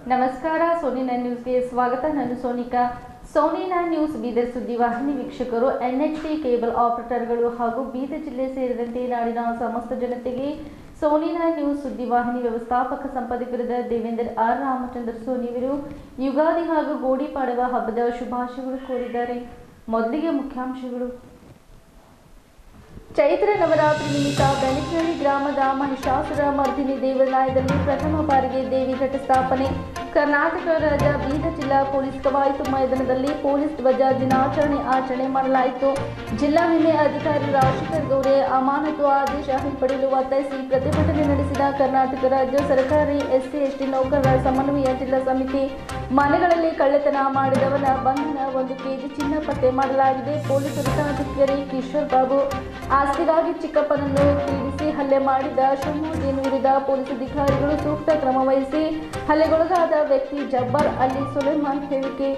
ನಮಸ್ಕಾರ ಸೋನಿನ ನ್ಯೂಸ್ಗೆ ಸ್ವಾಗತ ನಾನು ಸೋನಿಕಾ ಸೋನಿನ ನ್ಯೂಸ್ ಬೀದರ್ ಸುದ್ದಿವಾಹಿನಿ ವೀಕ್ಷಕರು ಎನ್ಎಚ್ಟಿ ಕೇಬಲ್ ಆಪರೇಟರ್ಗಳು ಹಾಗೂ ಬೀದರ್ ಜಿಲ್ಲೆ ಸೇರಿದಂತೆ ನಾಡಿನ ಸಮಸ್ತ ಜನತೆಗೆ ಸೋನಿನ ನ್ಯೂಸ್ ಸುದ್ದಿವಾಹಿನಿ ವ್ಯವಸ್ಥಾಪಕ ಸಂಪಾದಕರಾದ ದೇವೇಂದರ್ ಆರ್ ರಾಮಚಂದ್ರ ಸೋನಿಯವರು ಯುಗಾದಿ ಹಾಗೂ ಗೋಡಿ ಪಾಡವ ಹಬ್ಬದ ಶುಭಾಶಯಗಳು ಕೋರಿದ್ದಾರೆ ಮೊದಲಿಗೆ ಮುಖ್ಯಾಂಶಗಳು ಚೈತ್ರ ನವರಾತ್ರಿ ನಿಮಿತ್ತ ಬೆಳಕಿನಳ್ಳಿ ಗ್ರಾಮದ ಮಹಿಷಾಸುರ ಮರ್ದಿನಿ ದೇವಾಲಯದಲ್ಲಿ ಪ್ರಥಮ ಬಾರಿಗೆ ದೇವಿ ಘಟ ಸ್ಥಾಪನೆ ಕರ್ನಾಟಕ ರಾಜ್ಯ ಬೀದರ್ ಜಿಲ್ಲಾ ಪೊಲೀಸ್ ಕವಾಯತು ಮೈದಾನದಲ್ಲಿ ಪೊಲೀಸ್ ಧ್ವಜ ದಿನಾಚರಣೆ ಆಚರಣೆ ಮಾಡಲಾಯಿತು ಜಿಲ್ಲಾ ವಿಮೆ ಅಧಿಕಾರಿ ರಾಜಶೇಖರ್ ಗೌಡೆ ಅಮಾನತು ಆದೇಶ ಹಿಂಪಡೆಯಲು ಒತ್ತಾಯಿಸಿ ಪ್ರತಿಭಟನೆ ನಡೆಸಿದ ಕರ್ನಾಟಕ ರಾಜ್ಯ ಸರ್ಕಾರಿ ಎಸ್ಸಿ ಎಸ್ಟಿ ನೌಕರರ ಸಮನ್ವಯ ಜಿಲ್ಲಾ ಸಮಿತಿ ಮನೆಗಳಲ್ಲಿ ಕಳ್ಳತನ ಮಾಡಿದವನ ಬಂಧನ ಒಂದು ಕೆಜಿ ಚಿನ್ನ ಪತ್ತೆ ಮಾಡಲಾಗಿದೆ ಪೊಲೀಸ್ ವೃತ್ತಾಧಿಕಾರಿ ಕಿಶೋರ್ ಬಾಬು ಆಸ್ತಿಗಾಗಿ ಚಿಕ್ಕಪ್ಪನನ್ನು ಪೀಡಿಸಿ ಹಲ್ಲೆ ಮಾಡಿದ ಶಿವಮೊಗ್ಗನ ವಿರುದ್ಧ ಪೊಲೀಸ್ ಅಧಿಕಾರಿಗಳು ಸೂಕ್ತ ಕ್ರಮ ವಹಿಸಿ ಹಲ್ಲೆಗೊಳಗಾದ ವ್ಯಕ್ತಿ ಜಬ್ಬರ್ ಅಲಿ ಸುಲೇಮಾನ್ ಹೇಳಿಕೆ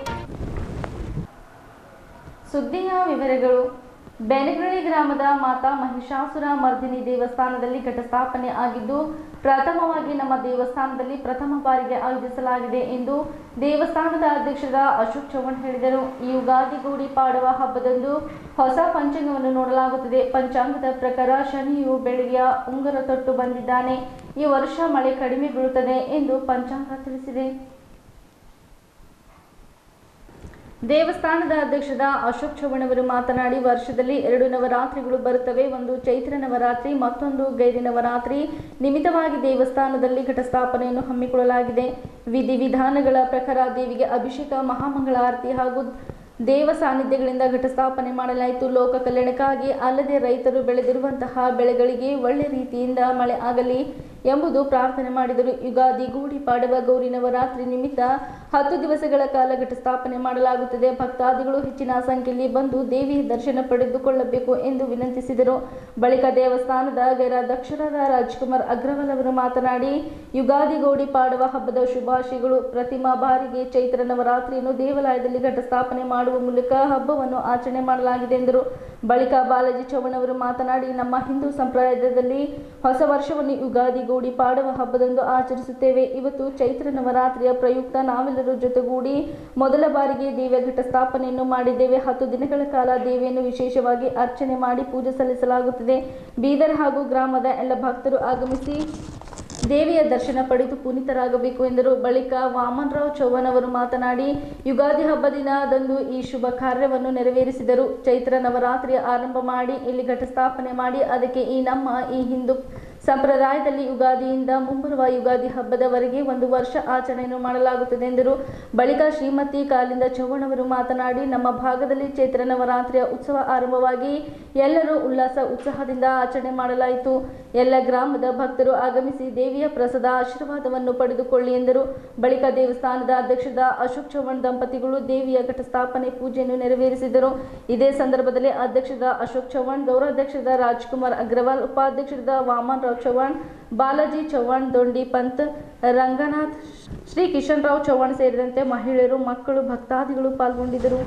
ಸುದ್ದಿಯ ವಿವರಗಳು ಬೆನಗಳಿ ಗ್ರಾಮದ ಮಾತಾ ಮಹಿಷಾಸುರ ಮರ್ದಿನಿ ದೇವಸ್ಥಾನದಲ್ಲಿ ಘಟಸ್ಥಾಪನೆ ಆಗಿದ್ದು ಪ್ರಥಮವಾಗಿ ನಮ್ಮ ದೇವಸ್ಥಾನದಲ್ಲಿ ಪ್ರಥಮ ಬಾರಿಗೆ ಆಯೋಜಿಸಲಾಗಿದೆ ಎಂದು ದೇವಸ್ಥಾನದ ಅಧ್ಯಕ್ಷರ ಅಶೋಕ್ ಚೌಹಾಣ್ ಹೇಳಿದರು ಈ ಯುಗಾದಿ ಗೂಡಿ ಪಾಡುವ ಹಬ್ಬದಂದು ಹೊಸ ಪಂಚಾಂಗವನ್ನು ನೋಡಲಾಗುತ್ತದೆ ಪಂಚಾಂಗದ ಪ್ರಕಾರ ಶನಿಯು ಬೆಳಗ್ಗೆಯ ಉಂಗುರ ತೊಟ್ಟು ಬಂದಿದ್ದಾನೆ ಈ ವರ್ಷ ಮಳೆ ಕಡಿಮೆ ಬೀಳುತ್ತದೆ ಎಂದು ಪಂಚಾಂಗ ತಿಳಿಸಿದೆ ದೇವಸ್ಥಾನದ ಅಧ್ಯಕ್ಷದ ಅಶೋಕ್ ಚೌಹಾಣ್ ಅವರು ಮಾತನಾಡಿ ವರ್ಷದಲ್ಲಿ ಎರಡು ನವರಾತ್ರಿಗಳು ಬರುತ್ತವೆ ಒಂದು ಚೈತ್ರ ನವರಾತ್ರಿ ಮತ್ತೊಂದು ಗೈರಿ ನವರಾತ್ರಿ ನಿಮಿತ್ತವಾಗಿ ದೇವಸ್ಥಾನದಲ್ಲಿ ಘಟಸ್ಥಾಪನೆಯನ್ನು ಹಮ್ಮಿಕೊಳ್ಳಲಾಗಿದೆ ವಿಧಿವಿಧಾನಗಳ ಪ್ರಕಾರ ದೇವಿಗೆ ಅಭಿಷೇಕ ಮಹಾಮಂಗಳಾರತಿ ಹಾಗೂ ದೇವ ಸಾನ್ನಿಧ್ಯಗಳಿಂದ ಘಟಸ್ಥಾಪನೆ ಮಾಡಲಾಯಿತು ಲೋಕ ಕಲ್ಯಾಣಕ್ಕಾಗಿ ಅಲ್ಲದೆ ರೈತರು ಬೆಳೆದಿರುವಂತಹ ಬೆಳೆಗಳಿಗೆ ಒಳ್ಳೆ ರೀತಿಯಿಂದ ಮಳೆ ಆಗಲಿ ಎಂಬುದು ಪ್ರಾರ್ಥನೆ ಮಾಡಿದರು ಯುಗಾದಿ ಗೂಡಿ ಪಾಡವ ಗೌರಿ ನವರಾತ್ರಿ ನಿಮಿತ್ತ ಹತ್ತು ದಿವಸಗಳ ಕಾಲ ಘಟಸ್ಥಾಪನೆ ಮಾಡಲಾಗುತ್ತದೆ ಭಕ್ತಾದಿಗಳು ಹೆಚ್ಚಿನ ಸಂಖ್ಯೆಯಲ್ಲಿ ಬಂದು ದೇವಿಯ ದರ್ಶನ ಪಡೆದುಕೊಳ್ಳಬೇಕು ಎಂದು ವಿನಂತಿಸಿದರು ಬಳಿಕ ದೇವಸ್ಥಾನದ ಗೈರಾಧ್ಯಕ್ಷರಾದ ರಾಜ್ಕುಮಾರ್ ಅಗ್ರವಾಲ್ ಅವರು ಮಾತನಾಡಿ ಯುಗಾದಿ ಗೌಡಿ ಪಾಡುವ ಹಬ್ಬದ ಶುಭಾಶಯಗಳು ಪ್ರತಿಮಾ ಬಾರಿಗೆ ಚೈತ್ರ ನವರಾತ್ರಿಯನ್ನು ದೇವಾಲಯದಲ್ಲಿ ಘಟಸ್ಥಾಪನೆ ಮಾಡುವ ಮೂಲಕ ಹಬ್ಬವನ್ನು ಆಚರಣೆ ಮಾಡಲಾಗಿದೆ ಎಂದರು ಬಳಿಕ ಬಾಲಾಜಿ ಚೌಹಾಣ್ ಅವರು ಮಾತನಾಡಿ ನಮ್ಮ ಹಿಂದೂ ಸಂಪ್ರದಾಯದಲ್ಲಿ ಹೊಸ ವರ್ಷವನ್ನು ಯುಗಾದಿ ಗೌಡಿ ಪಾಡುವ ಹಬ್ಬದಂದು ಆಚರಿಸುತ್ತೇವೆ ಇವತ್ತು ಚೈತ್ರ ನವರಾತ್ರಿಯ ಪ್ರಯುಕ್ತ ನಾವೆಲ್ಲರೂ ಜೊತೆಗೂಡಿ ಮೊದಲ ಬಾರಿಗೆ ದೇವಿಯ ಘಟ ಸ್ಥಾಪನೆಯನ್ನು ಮಾಡಿದ್ದೇವೆ ಹತ್ತು ದಿನಗಳ ಕಾಲ ದೇವಿಯನ್ನು ವಿಶೇಷವಾಗಿ ಅರ್ಚನೆ ಮಾಡಿ ಪೂಜೆ ಸಲ್ಲಿಸಲಾಗುತ್ತದೆ ಬೀದರ್ ಹಾಗೂ ಗ್ರಾಮದ ಎಲ್ಲ ಭಕ್ತರು ಆಗಮಿಸಿ ದೇವಿಯ ದರ್ಶನ ಪಡೆದು ಪುನೀತರಾಗಬೇಕು ಎಂದರು ಬಳಿಕ ವಾಮನರಾವ್ ಚೌಹಾಣ್ ಅವರು ಮಾತನಾಡಿ ಯುಗಾದಿ ಹಬ್ಬ ದಿನದಂದು ಈ ಶುಭ ಕಾರ್ಯವನ್ನು ನೆರವೇರಿಸಿದರು ಚೈತ್ರ ನವರಾತ್ರಿಯ ಆರಂಭ ಮಾಡಿ ಇಲ್ಲಿ ಘಟಸ್ಥಾಪನೆ ಮಾಡಿ ಅದಕ್ಕೆ ಈ ನಮ್ಮ ಈ ಹಿಂದೂ ಸಂಪ್ರದಾಯದಲ್ಲಿ ಯುಗಾದಿಯಿಂದ ಮುಂಬರುವ ಯುಗಾದಿ ಹಬ್ಬದವರೆಗೆ ಒಂದು ವರ್ಷ ಆಚರಣೆಯನ್ನು ಮಾಡಲಾಗುತ್ತದೆ ಎಂದರು ಬಳಿಕ ಶ್ರೀಮತಿ ಕಾಲಿಂದ ಚೌಹಾಣ್ ಅವರು ಮಾತನಾಡಿ ನಮ್ಮ ಭಾಗದಲ್ಲಿ ಚೈತ್ರ ನವರಾತ್ರಿಯ ಉತ್ಸವ ಆರಂಭವಾಗಿ ಎಲ್ಲರೂ ಉಲ್ಲಾಸ ಉತ್ಸಾಹದಿಂದ ಆಚರಣೆ ಮಾಡಲಾಯಿತು ಎಲ್ಲ ಗ್ರಾಮದ ಭಕ್ತರು ಆಗಮಿಸಿ ದೇವಿಯ ಪ್ರಸಾದ ಆಶೀರ್ವಾದವನ್ನು ಪಡೆದುಕೊಳ್ಳಿ ಎಂದರು ಬಳಿಕ ದೇವಸ್ಥಾನದ ಅಧ್ಯಕ್ಷದ ಅಶೋಕ್ ಚೌಹಾಣ್ ದಂಪತಿಗಳು ದೇವಿಯ ಘಟಸ್ಥಾಪನೆ ಪೂಜೆಯನ್ನು ನೆರವೇರಿಸಿದರು ಇದೇ ಸಂದರ್ಭದಲ್ಲಿ ಅಧ್ಯಕ್ಷದ ಅಶೋಕ್ ಚೌಹಾಣ್ ಗೌರವಾಧ್ಯಕ್ಷದ ರಾಜ್ಕುಮಾರ್ ಅಗ್ರವಾಲ್ ಉಪಾಧ್ಯಕ್ಷದ ವಾಮನ್ ರಾವ್ ಚೌಹಾಣ್ ಬಾಲಾಜಿ ಚೌಹಾಣ್ ದೊಂಡಿ ಪಂತ್ ರಂಗನಾಥ್ ಶ್ರೀ ಕಿಶನ್ ರಾವ್ ಚೌಹಾಣ್ ಸೇರಿದಂತೆ ಮಹಿಳೆಯರು ಮಕ್ಕಳು ಭಕ್ತಾದಿಗಳು ಪಾಲ್ಗೊಂಡಿದ್ದರು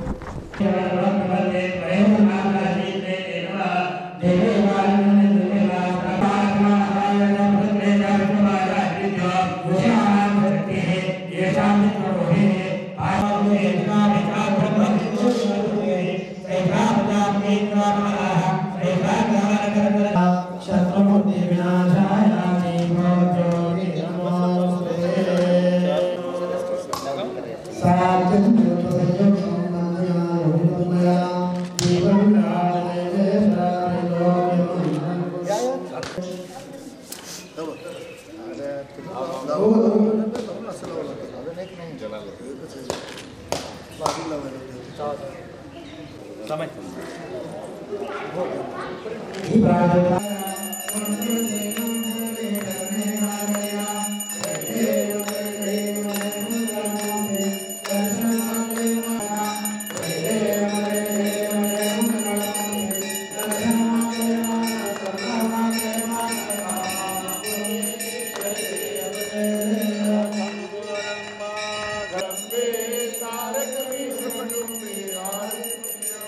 शत्रुबुद्धि विनाशाय ज्योति नमोस्तुते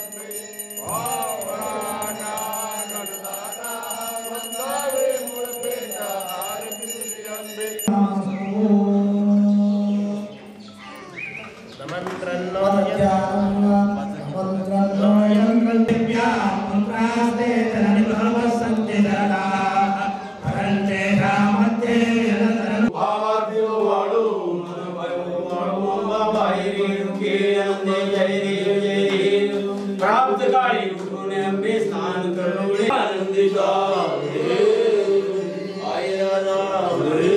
ಭಾವನಾ ಗಣದಾನ देव जय देव प्राप्त काली गुरु ने हमें स्नान करोड़े आनंदित आय राधा हरे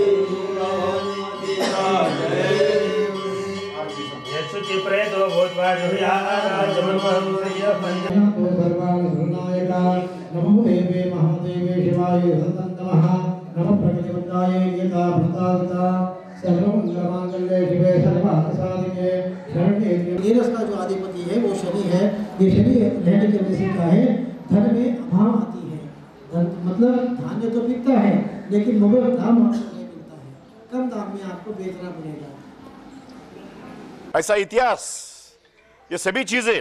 यत्सुचि प्रेतो भूत्वा जुह्याराजमन्महं तो सर्वान् गुरुनायका नमो देवे महादेवे शिवाय सततं नमः नमः प्रकृतिवद्धाय यथा भूतावता सर्वमंगलमांगल्ये शिवे सर्वार्थसाधिके शरण्ये नीरस का जो अधिपति है वो शनि है ये शनि रहने की वजह से क्या है धन में अभाव आती है धन मतलब धान्य तो बिकता है लेकिन मुबल दाम आपको नहीं मिलता है कम दाम में आपको बेचना पड़ेगा ऐसा इतिहास ये सभी चीजें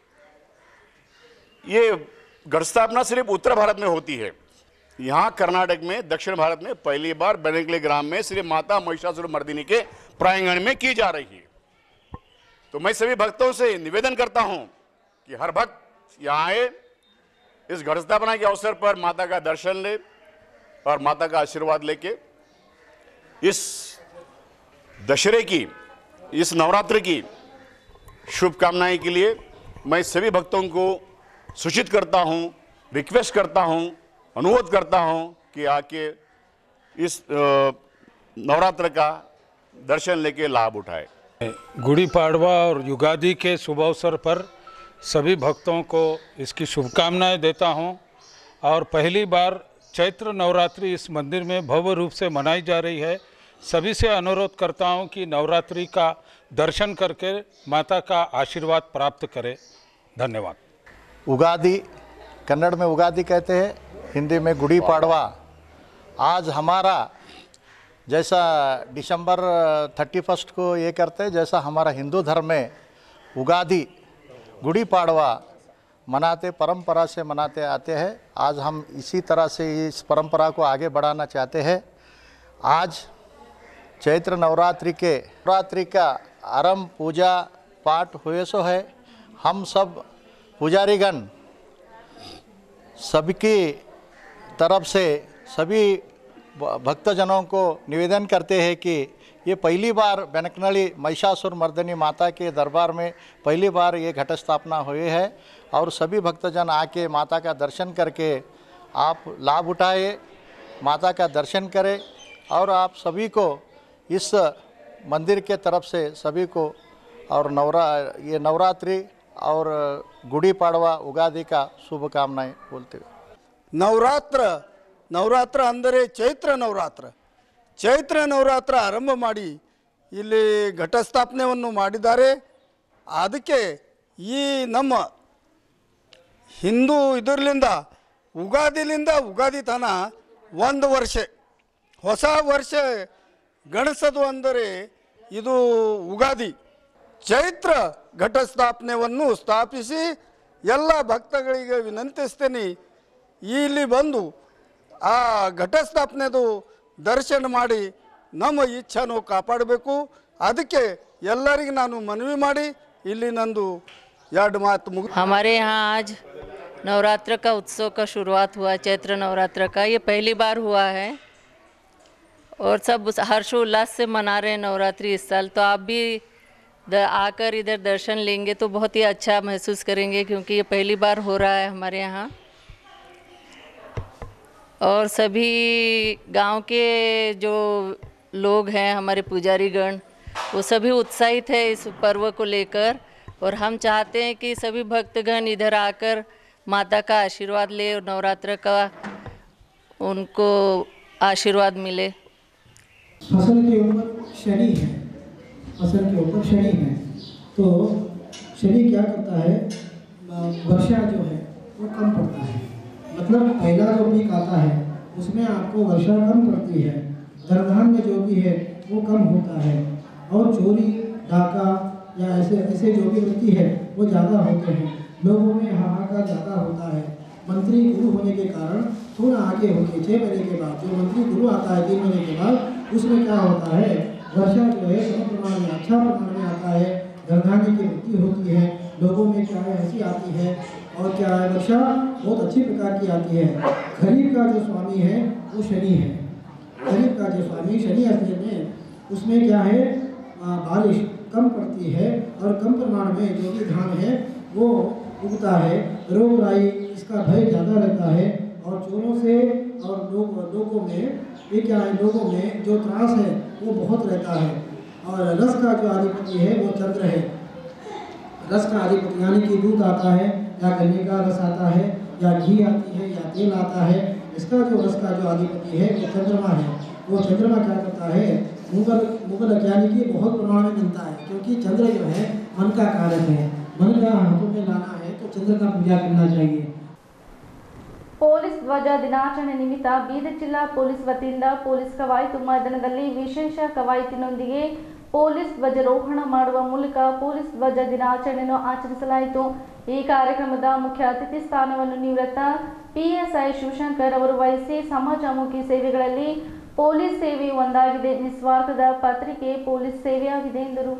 ये गढ़ स्थापना सिर्फ उत्तर भारत में होती है यहाँ कर्नाटक में दक्षिण भारत में पहली बार बेनेगले ग्राम में श्री माता महिषासुर मर्दिनी के प्रांगण में की जा रही है तो मैं सभी भक्तों से निवेदन करता हूं कि हर भक्त यहाँ आए इस घट स्थापना के अवसर पर माता का दर्शन ले और माता का आशीर्वाद लेके इस दशहरे की इस नवरात्र की शुभकामनाएं के लिए मैं सभी भक्तों को सूचित करता हूं रिक्वेस्ट करता हूं अनुरोध करता हूं कि आके इस अ, नवरात्र का दर्शन लेके लाभ उठाए गुड़ी पाड़वा और युगादि के शुभ अवसर पर सभी भक्तों को इसकी शुभकामनाएं देता हूं और पहली बार चैत्र नवरात्रि इस मंदिर में भव्य रूप से मनाई जा रही है सभी से अनुरोध करता हूं कि नवरात्रि का दर्शन करके माता का आशीर्वाद प्राप्त करें धन्यवाद उगादि कन्नड़ में उगादि कहते हैं हिंदी में गुड़ी पाड़वा आज हमारा जैसा दिसंबर थर्टी फर्स्ट को ये करते हैं जैसा हमारा हिंदू धर्म में उगादि गुड़ी पाड़वा मनाते परंपरा से मनाते आते हैं आज हम इसी तरह से इस परंपरा को आगे बढ़ाना चाहते हैं आज चैत्र नवरात्रि के नवरात्रि का आरंभ पूजा पाठ हुए सो है हम सब पुजारीगण सबकी तरफ से सभी भ- भक्तजनों को निवेदन करते हैं कि ये पहली बार बेनकनली महिषासुर मर्दनी माता के दरबार में पहली बार ये घट स्थापना हुई है और सभी भक्तजन आके माता का दर्शन करके आप लाभ उठाए माता का दर्शन करें और आप सभी को इस मंदिर के तरफ से सभी को और नवरा ये नवरात्रि और गुड़ी पाड़वा उगादि का शुभकामनाएं बोलते हुए ನವರಾತ್ರ ನವರಾತ್ರ ಅಂದರೆ ಚೈತ್ರ ನವರಾತ್ರ ಚೈತ್ರ ನವರಾತ್ರ ಆರಂಭ ಮಾಡಿ ಇಲ್ಲಿ ಘಟಸ್ಥಾಪನೆಯನ್ನು ಮಾಡಿದ್ದಾರೆ ಅದಕ್ಕೆ ಈ ನಮ್ಮ ಹಿಂದೂ ಇದರ್ಲಿಂದ ಉಗಾದಿಲಿಂದ ಉಗಾದಿ ತನ ಒಂದು ವರ್ಷ ಹೊಸ ವರ್ಷ ಗಣಿಸೋದು ಅಂದರೆ ಇದು ಉಗಾದಿ ಚೈತ್ರ ಘಟಸ್ಥಾಪನೆಯನ್ನು ಸ್ಥಾಪಿಸಿ ಎಲ್ಲ ಭಕ್ತಗಳಿಗೆ ವಿನಂತಿಸ್ತೇನೆ ಇಲ್ಲಿ ಬಂದು ಆ ಘಟಸ್ಥಾಪನೆದು ದರ್ಶನ ಮಾಡಿ ನಮ್ಮ ಇಚ್ಛಾನು ಕಾಪಾಡಬೇಕು ಅದಕ್ಕೆ ಎಲ್ಲರಿಗೆ ನಾನು ಮನವಿ ಮಾಡಿ ಇಲ್ಲಿ ನಂದು ಎರಡು ಮಾತು ಮುಗಿ हमारे यहाँ आज नवरात्र का उत्सव का शुरुआत हुआ चैत्र नवरात्र का ये पहली बार हुआ है और सब उस हर्षोल्लास से मना रहे हैं नवरात्रि इस साल तो आप भी द, आकर इधर दर्शन लेंगे तो बहुत ही अच्छा महसूस करेंगे क्योंकि ये पहली बार हो रहा है हमारे यहाँ और सभी गांव के जो लोग हैं हमारे पुजारी गण वो सभी उत्साहित है इस पर्व को लेकर और हम चाहते हैं कि सभी भक्तगण इधर आकर माता का आशीर्वाद ले और नवरात्र का उनको आशीर्वाद मिले फसल के ऊपर शनि है फसल के ऊपर शनि है तो शनि क्या करता है अ, वर्षा जो है वो कम पड़ता है मतलब पहला जो पीक आता है उसमें आपको वर्षा कम पड़ती है धरधान्य जो भी है वो कम होता है और चोरी डाका या ऐसे ऐसे जो भी वृत्ति है वो ज़्यादा होते हैं लोगों में हाहाकार ज़्यादा होता है मंत्री गुरु होने के कारण थोड़ा आगे होके छः महीने के बाद जो मंत्री गुरु आता है तीन महीने के बाद उसमें क्या होता है वर्षा जो है सम प्रमाण में अच्छा प्रमाण में आता है धरधान्य की वृद्धि होती है लोगों में क्या है हंसी आती है और क्या है वर्षा बहुत अच्छी प्रकार की आती है खरीफ का जो स्वामी है वो शनि है खरीफ का जो स्वामी शनि अस्त्र में उसमें क्या है आ, बारिश कम पड़ती है और कम परिमाण में जो भी धान है वो उगता है रोग राई इसका भय ज़्यादा रहता है और चोरों से और लोग लोगों में ये क्या है लोगों में जो त्रास है वो बहुत रहता है और रस का जो अधिपति है वो चंद्र है रस का अधिपति यानी कि दूध आता है या गन्ने का रस आता है या घी आती है या तेल आता है इसका जो रस का जो अधिपति है वो चंद्रमा है वो चंद्रमा क्या करता है मुगल मुगल यानी कि बहुत प्रमाण में मिलता है क्योंकि चंद्र जो है मन का कारक है मन का हाथों में लाना है तो चंद्र का पूजा करना चाहिए ಪೊಲೀಸ್ ಧ್ವಜ ದಿನಾಚರಣೆ ನಿಮಿತ್ತ ಬೀದರ್ ಜಿಲ್ಲಾ ಪೊಲೀಸ್ ವತಿಯಿಂದ ಪೊಲೀಸ್ ಕವಾಯತು ಮೈದಾನದಲ್ಲಿ ವಿಶೇಷ ಕವಾಯತಿನೊಂದಿಗೆ ಪೊಲೀಸ್ ಧ್ವಜಾರೋಹಣ ಮಾಡುವ ಮೂಲಕ ಪೊಲೀಸ್ ಧ್ವಜ ದಿನಾಚರಣೆಯನ್ನು ಆಚರಿಸಲಾಯಿತು ಈ ಕಾರ್ಯಕ್ರಮದ ಮುಖ್ಯ ಅತಿಥಿ ಸ್ಥಾನವನ್ನು ನಿವೃತ್ತ ಪಿಎಸ್ಐ ಶಿವಶಂಕರ್ ಅವರು ವಹಿಸಿ ಸಮಾಜಮುಖಿ ಸೇವೆಗಳಲ್ಲಿ ಪೊಲೀಸ್ ಸೇವೆಯು ಒಂದಾಗಿದೆ ನಿಸ್ವಾರ್ಥದ ಪತ್ರಿಕೆ ಪೊಲೀಸ್ ಸೇವೆಯಾಗಿದೆ ಎಂದರು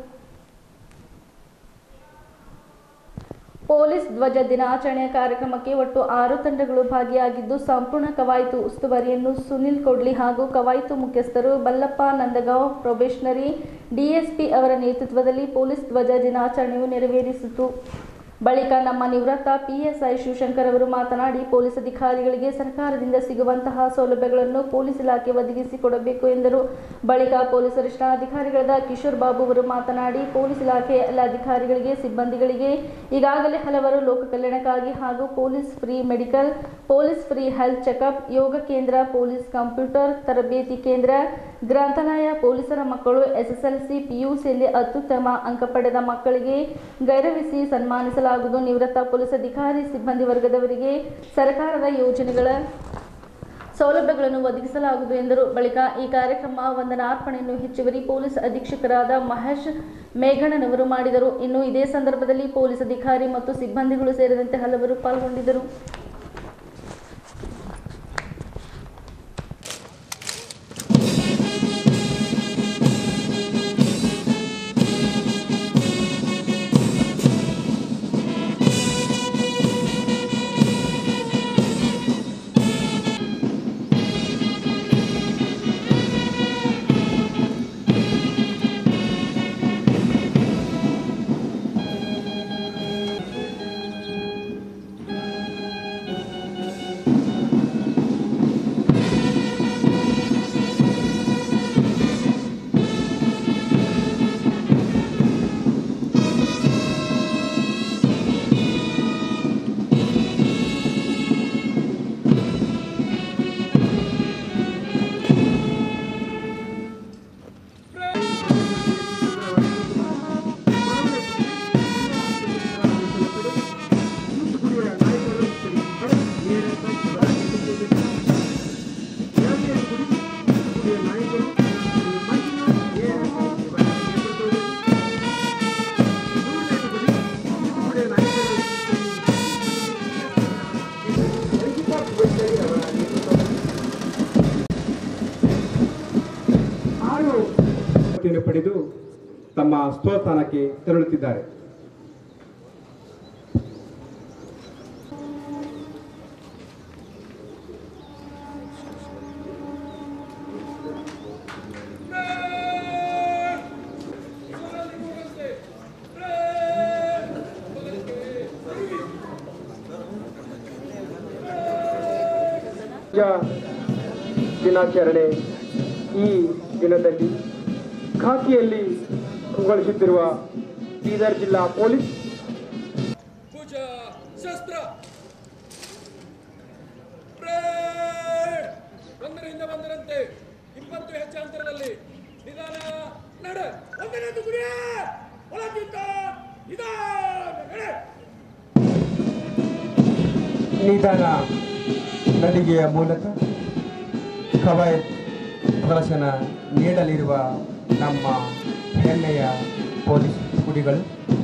ಪೊಲೀಸ್ ಧ್ವಜ ದಿನಾಚರಣೆಯ ಕಾರ್ಯಕ್ರಮಕ್ಕೆ ಒಟ್ಟು ಆರು ತಂಡಗಳು ಭಾಗಿಯಾಗಿದ್ದು ಸಂಪೂರ್ಣ ಕವಾಯತು ಉಸ್ತುವಾರಿಯನ್ನು ಸುನಿಲ್ ಕೊಡ್ಲಿ ಹಾಗೂ ಕವಾಯತು ಮುಖ್ಯಸ್ಥರು ಬಲ್ಲಪ್ಪ ನಂದಗಾಂವ್ ಪ್ರೊಬೇಷನರಿ ಡಿಎಸ್ಪಿ ಅವರ ನೇತೃತ್ವದಲ್ಲಿ ಪೊಲೀಸ್ ಧ್ವಜ ದಿನಾಚರಣೆಯು ನೆರವೇರಿಸಿತು ಬಳಿಕ ನಮ್ಮ ನಿವೃತ್ತ ಪಿಎಸ್ಐ ಶಿವಶಂಕರ್ ಅವರು ಮಾತನಾಡಿ ಪೊಲೀಸ್ ಅಧಿಕಾರಿಗಳಿಗೆ ಸರ್ಕಾರದಿಂದ ಸಿಗುವಂತಹ ಸೌಲಭ್ಯಗಳನ್ನು ಪೊಲೀಸ್ ಇಲಾಖೆ ಒದಗಿಸಿಕೊಡಬೇಕು ಎಂದರು ಬಳಿಕ ಪೊಲೀಸ್ ವರಿಷ್ಠಾಧಿಕಾರಿಗಳಾದ ಕಿಶೋರ್ ಬಾಬು ಅವರು ಮಾತನಾಡಿ ಪೊಲೀಸ್ ಇಲಾಖೆಯ ಎಲ್ಲ ಅಧಿಕಾರಿಗಳಿಗೆ ಸಿಬ್ಬಂದಿಗಳಿಗೆ ಈಗಾಗಲೇ ಹಲವರು ಲೋಕ ಕಲ್ಯಾಣಕ್ಕಾಗಿ ಹಾಗೂ police free medical police free health checkup ಯೋಗ ಕೇಂದ್ರ ಪೊಲೀಸ್ ಕಂಪ್ಯೂಟರ್ ತರಬೇತಿ ಕೇಂದ್ರ ಗ್ರಂಥಾಲಯ ಪೊಲೀಸರ ಮಕ್ಕಳು ಎಸ್ಎಸ್ಎಲ್ಸಿ ಪಿಯುಸಿಯಲ್ಲಿ ಅತ್ಯುತ್ತಮ ಅಂಕ ಪಡೆದ ಮಕ್ಕಳಿಗೆ ಗೌರವಿಸಿ ಸನ್ಮಾನಿಸಲಾಗುವುದು ನಿವೃತ್ತ ಪೊಲೀಸ್ ಅಧಿಕಾರಿ ಸಿಬ್ಬಂದಿ ವರ್ಗದವರಿಗೆ ಸರ್ಕಾರದ ಯೋಜನೆಗಳ ಸೌಲಭ್ಯಗಳನ್ನು ಒದಗಿಸಲಾಗುವುದು ಎಂದರು ಬಳಿಕ ಈ ಕಾರ್ಯಕ್ರಮ ವಂದನಾರ್ಪಣೆಯನ್ನು ಹೆಚ್ಚುವರಿ ಪೊಲೀಸ್ ಅಧೀಕ್ಷಕರಾದ ಮಹೇಶ್ ಮೇಘಣ್ಣನವರು ಮಾಡಿದರು ಇನ್ನು ಇದೇ ಸಂದರ್ಭದಲ್ಲಿ ಪೊಲೀಸ್ ಅಧಿಕಾರಿ ಮತ್ತು ಸಿಬ್ಬಂದಿಗಳು ಸೇರಿದಂತೆ ಹಲವರು ಪಾಲ್ಗೊಂಡಿದ್ದರು ಅನುಮತಿಯನ್ನು ಪಡೆದು ತಮ್ಮ ಸ್ವಸ್ಥಾನಕ್ಕೆ ತೆರಳುತ್ತಿದ್ದಾರೆ ದಿನಾಚರಣೆ ಈ ದಿನದಲ್ಲಿ ಖಾಕಿಯಲ್ಲಿ ಕಂಗೊಳಿಸುತ್ತಿರುವ ಬೀದರ್ ಜಿಲ್ಲಾ ಪೊಲೀಸ್ ಶಸ್ತ್ರ ಒಂದರಿಂದ ಒಂದರಂತೆ ಇಪ್ಪತ್ತು ಹೆಚ್ಚಾಂತರದಲ್ಲಿ ನಿಧಾನ ನಡ ಒಂದನೇದು ಗುರಿಯ ಒಳಗಿದ್ದ ನಿಧಾನ ನಡೆ ನಿಧಾನ ನಡಿಗೆಯ ಮೂಲಕ ಕವಾಯತ್ ಪ್ರದರ್ಶನ ನೀಡಲಿರುವ ನಮ್ಮ ಹೆಮ್ಮೆಯ ಪೊಲೀಸ್ ಕುಡಿಗಳು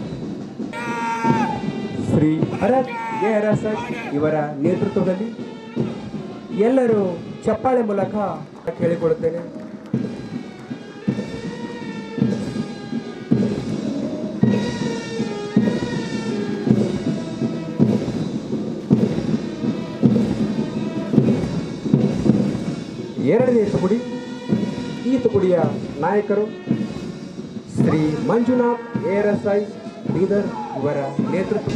ಶ್ರೀ ಭರತ್ ಎ ಅರಸರ್ ಇವರ ನೇತೃತ್ವದಲ್ಲಿ ಎಲ್ಲರೂ ಚಪ್ಪಾಳೆ ಮೂಲಕ ಕೇಳಿಕೊಳ್ಳುತ್ತೇನೆ ಎರಡನೇ ತುಕುಡಿ ಈ ತುಕುಡಿಯ ನಾಯಕರು ಶ್ರೀ ಮಂಜುನಾಥ್ ಎಆರ್ಎಸ್ಐ ಬೀದರ್ ಇವರ ನೇತೃತ್ವ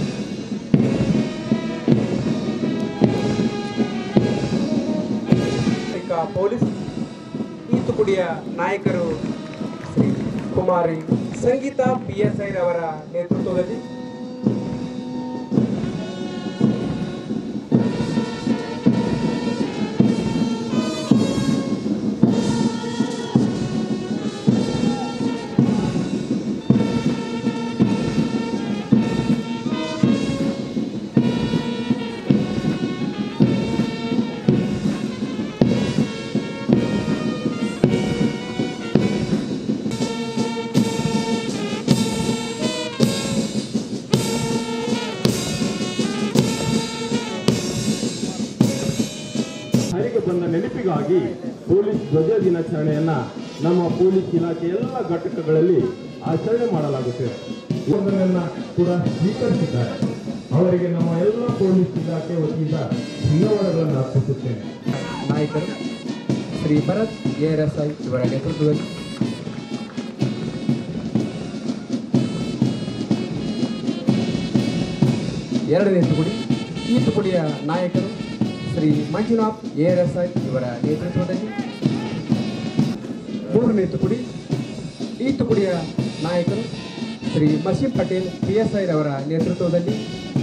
ಈಗ ಪೊಲೀಸ್ ಈ ತುಕುಡಿಯ ನಾಯಕರು ಶ್ರೀ ಕುಮಾರಿ ಸಂಗೀತಾ ಪಿ ಎಸ್ ಐರವರ ನೇತೃತ್ವದಲ್ಲಿ ಹರಿಗೆ ಬಂದ ನೆನಪಿಗಾಗಿ ಪೊಲೀಸ್ ಧ್ವಜ ದಿನಾಚರಣೆಯನ್ನ ನಮ್ಮ ಪೊಲೀಸ್ ಇಲಾಖೆ ಎಲ್ಲ ಘಟಕಗಳಲ್ಲಿ ಆಚರಣೆ ಮಾಡಲಾಗುತ್ತದೆ ಒಂದನ್ನ ಕೂಡ ಸ್ವೀಕರಿಸಿದ್ದಾರೆ ಅವರಿಗೆ ನಮ್ಮ ಎಲ್ಲ ಪೊಲೀಸ್ ಇಲಾಖೆ ವತಿಯಿಂದ ಧನ್ಯವಾದಗಳನ್ನು ಅರ್ಪಿಸುತ್ತೇನೆ ನಾಯಕರು ಶ್ರೀ ಭರತ್ ಎಆರ್ಎಸ್ಐ ಇವರ ನೇತೃತ್ವದಲ್ಲಿ ಎರಡನೇ ತುಕುಡಿ ಈ ತುಕುಡಿಯ ನಾಯಕರು ಶ್ರೀ ಮಂಜುನಾಥ್ ಎಆರ್ಎಸ್ಐ ಇವರ ನೇತೃತ್ವದಲ್ಲಿ ಮೂರನೇ ತುಕುಡಿ ಈ ತುಕುಡಿಯ ನಾಯಕರು ಶ್ರೀ ಮಸೀಂ ಪಟೇಲ್ ಪಿ ಎಸ್ ಐರವರ ನೇತೃತ್ವದಲ್ಲಿ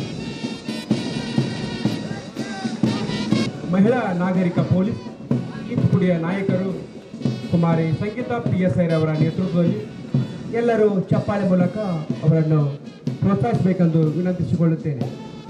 ಮಹಿಳಾ ನಾಗರಿಕ ಪೊಲೀಸ್ ಈ ತುಕುಡಿಯ ನಾಯಕರು ಕುಮಾರಿ ಸಂಗೀತಾ ಪಿ ಎಸ್ ಐರವರ ನೇತೃತ್ವದಲ್ಲಿ ಎಲ್ಲರೂ ಚಪ್ಪಾಳೆ ಮೂಲಕ ಅವರನ್ನು ಪ್ರೋತ್ಸಾಹಿಸಬೇಕೆಂದು ವಿನಂತಿಸಿಕೊಳ್ಳುತ್ತೇನೆ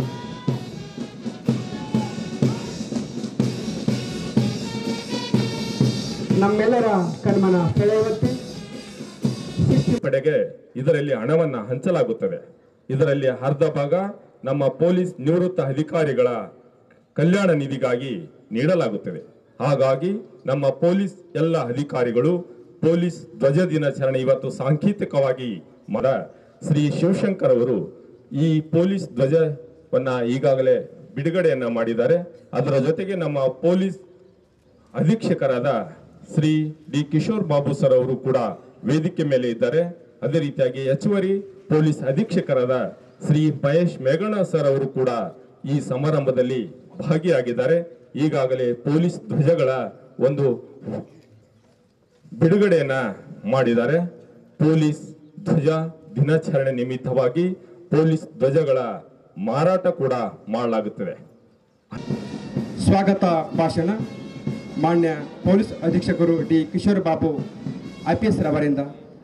ನಮ್ಮೆಲ್ಲರ ಕಣ್ಮನ ಸೆಳೆಯುವಂತೆ ಕಡೆಗೆ ಇದರಲ್ಲಿ ಹಣವನ್ನ ಹಂಚಲಾಗುತ್ತದೆ ಇದರಲ್ಲಿ ಅರ್ಧ ಭಾಗ ನಮ್ಮ ಪೊಲೀಸ್ ನಿವೃತ್ತ ಅಧಿಕಾರಿಗಳ ಕಲ್ಯಾಣ ನಿಧಿಗಾಗಿ ನೀಡಲಾಗುತ್ತದೆ ಹಾಗಾಗಿ ನಮ್ಮ ಪೊಲೀಸ್ ಎಲ್ಲ ಅಧಿಕಾರಿಗಳು ಪೊಲೀಸ್ ಧ್ವಜ ದಿನಾಚರಣೆ ಇವತ್ತು ಸಾಂಕೇತಿಕವಾಗಿ ಮರ ಶ್ರೀ ಶಿವಶಂಕರ್ ಅವರು ಈ ಪೊಲೀಸ್ ಧ್ವಜವನ್ನ ಈಗಾಗಲೇ ಬಿಡುಗಡೆಯನ್ನ ಮಾಡಿದ್ದಾರೆ ಅದರ ಜೊತೆಗೆ ನಮ್ಮ ಪೊಲೀಸ್ ಅಧೀಕ್ಷಕರಾದ ಶ್ರೀ ಡಿ ಕಿಶೋರ್ ಬಾಬು ಸರ್ ಅವರು ಕೂಡ ವೇದಿಕೆ ಮೇಲೆ ಇದ್ದಾರೆ ಅದೇ ರೀತಿಯಾಗಿ ಹೆಚ್ಚುವರಿ ಪೊಲೀಸ್ ಅಧೀಕ್ಷಕರಾದ ಶ್ರೀ ಮಹೇಶ್ ಮೇಘಣ್ಣ ಸರ್ ಅವರು ಕೂಡ ಈ ಸಮಾರಂಭದಲ್ಲಿ ಭಾಗಿಯಾಗಿದ್ದಾರೆ ಈಗಾಗಲೇ ಪೊಲೀಸ್ ಧ್ವಜಗಳ ಒಂದು ಬಿಡುಗಡೆಯನ್ನ ಮಾಡಿದ್ದಾರೆ ಪೊಲೀಸ್ ಧ್ವಜ ದಿನಾಚರಣೆ ನಿಮಿತ್ತವಾಗಿ ಪೊಲೀಸ್ ಧ್ವಜಗಳ ಮಾರಾಟ ಕೂಡ ಮಾಡಲಾಗುತ್ತದೆ ಸ್ವಾಗತ ಭಾಷಣ ಮಾನ್ಯ ಪೊಲೀಸ್ ಅಧೀಕ್ಷಕರು D Kishore Babu I P S ರವರಿಂದ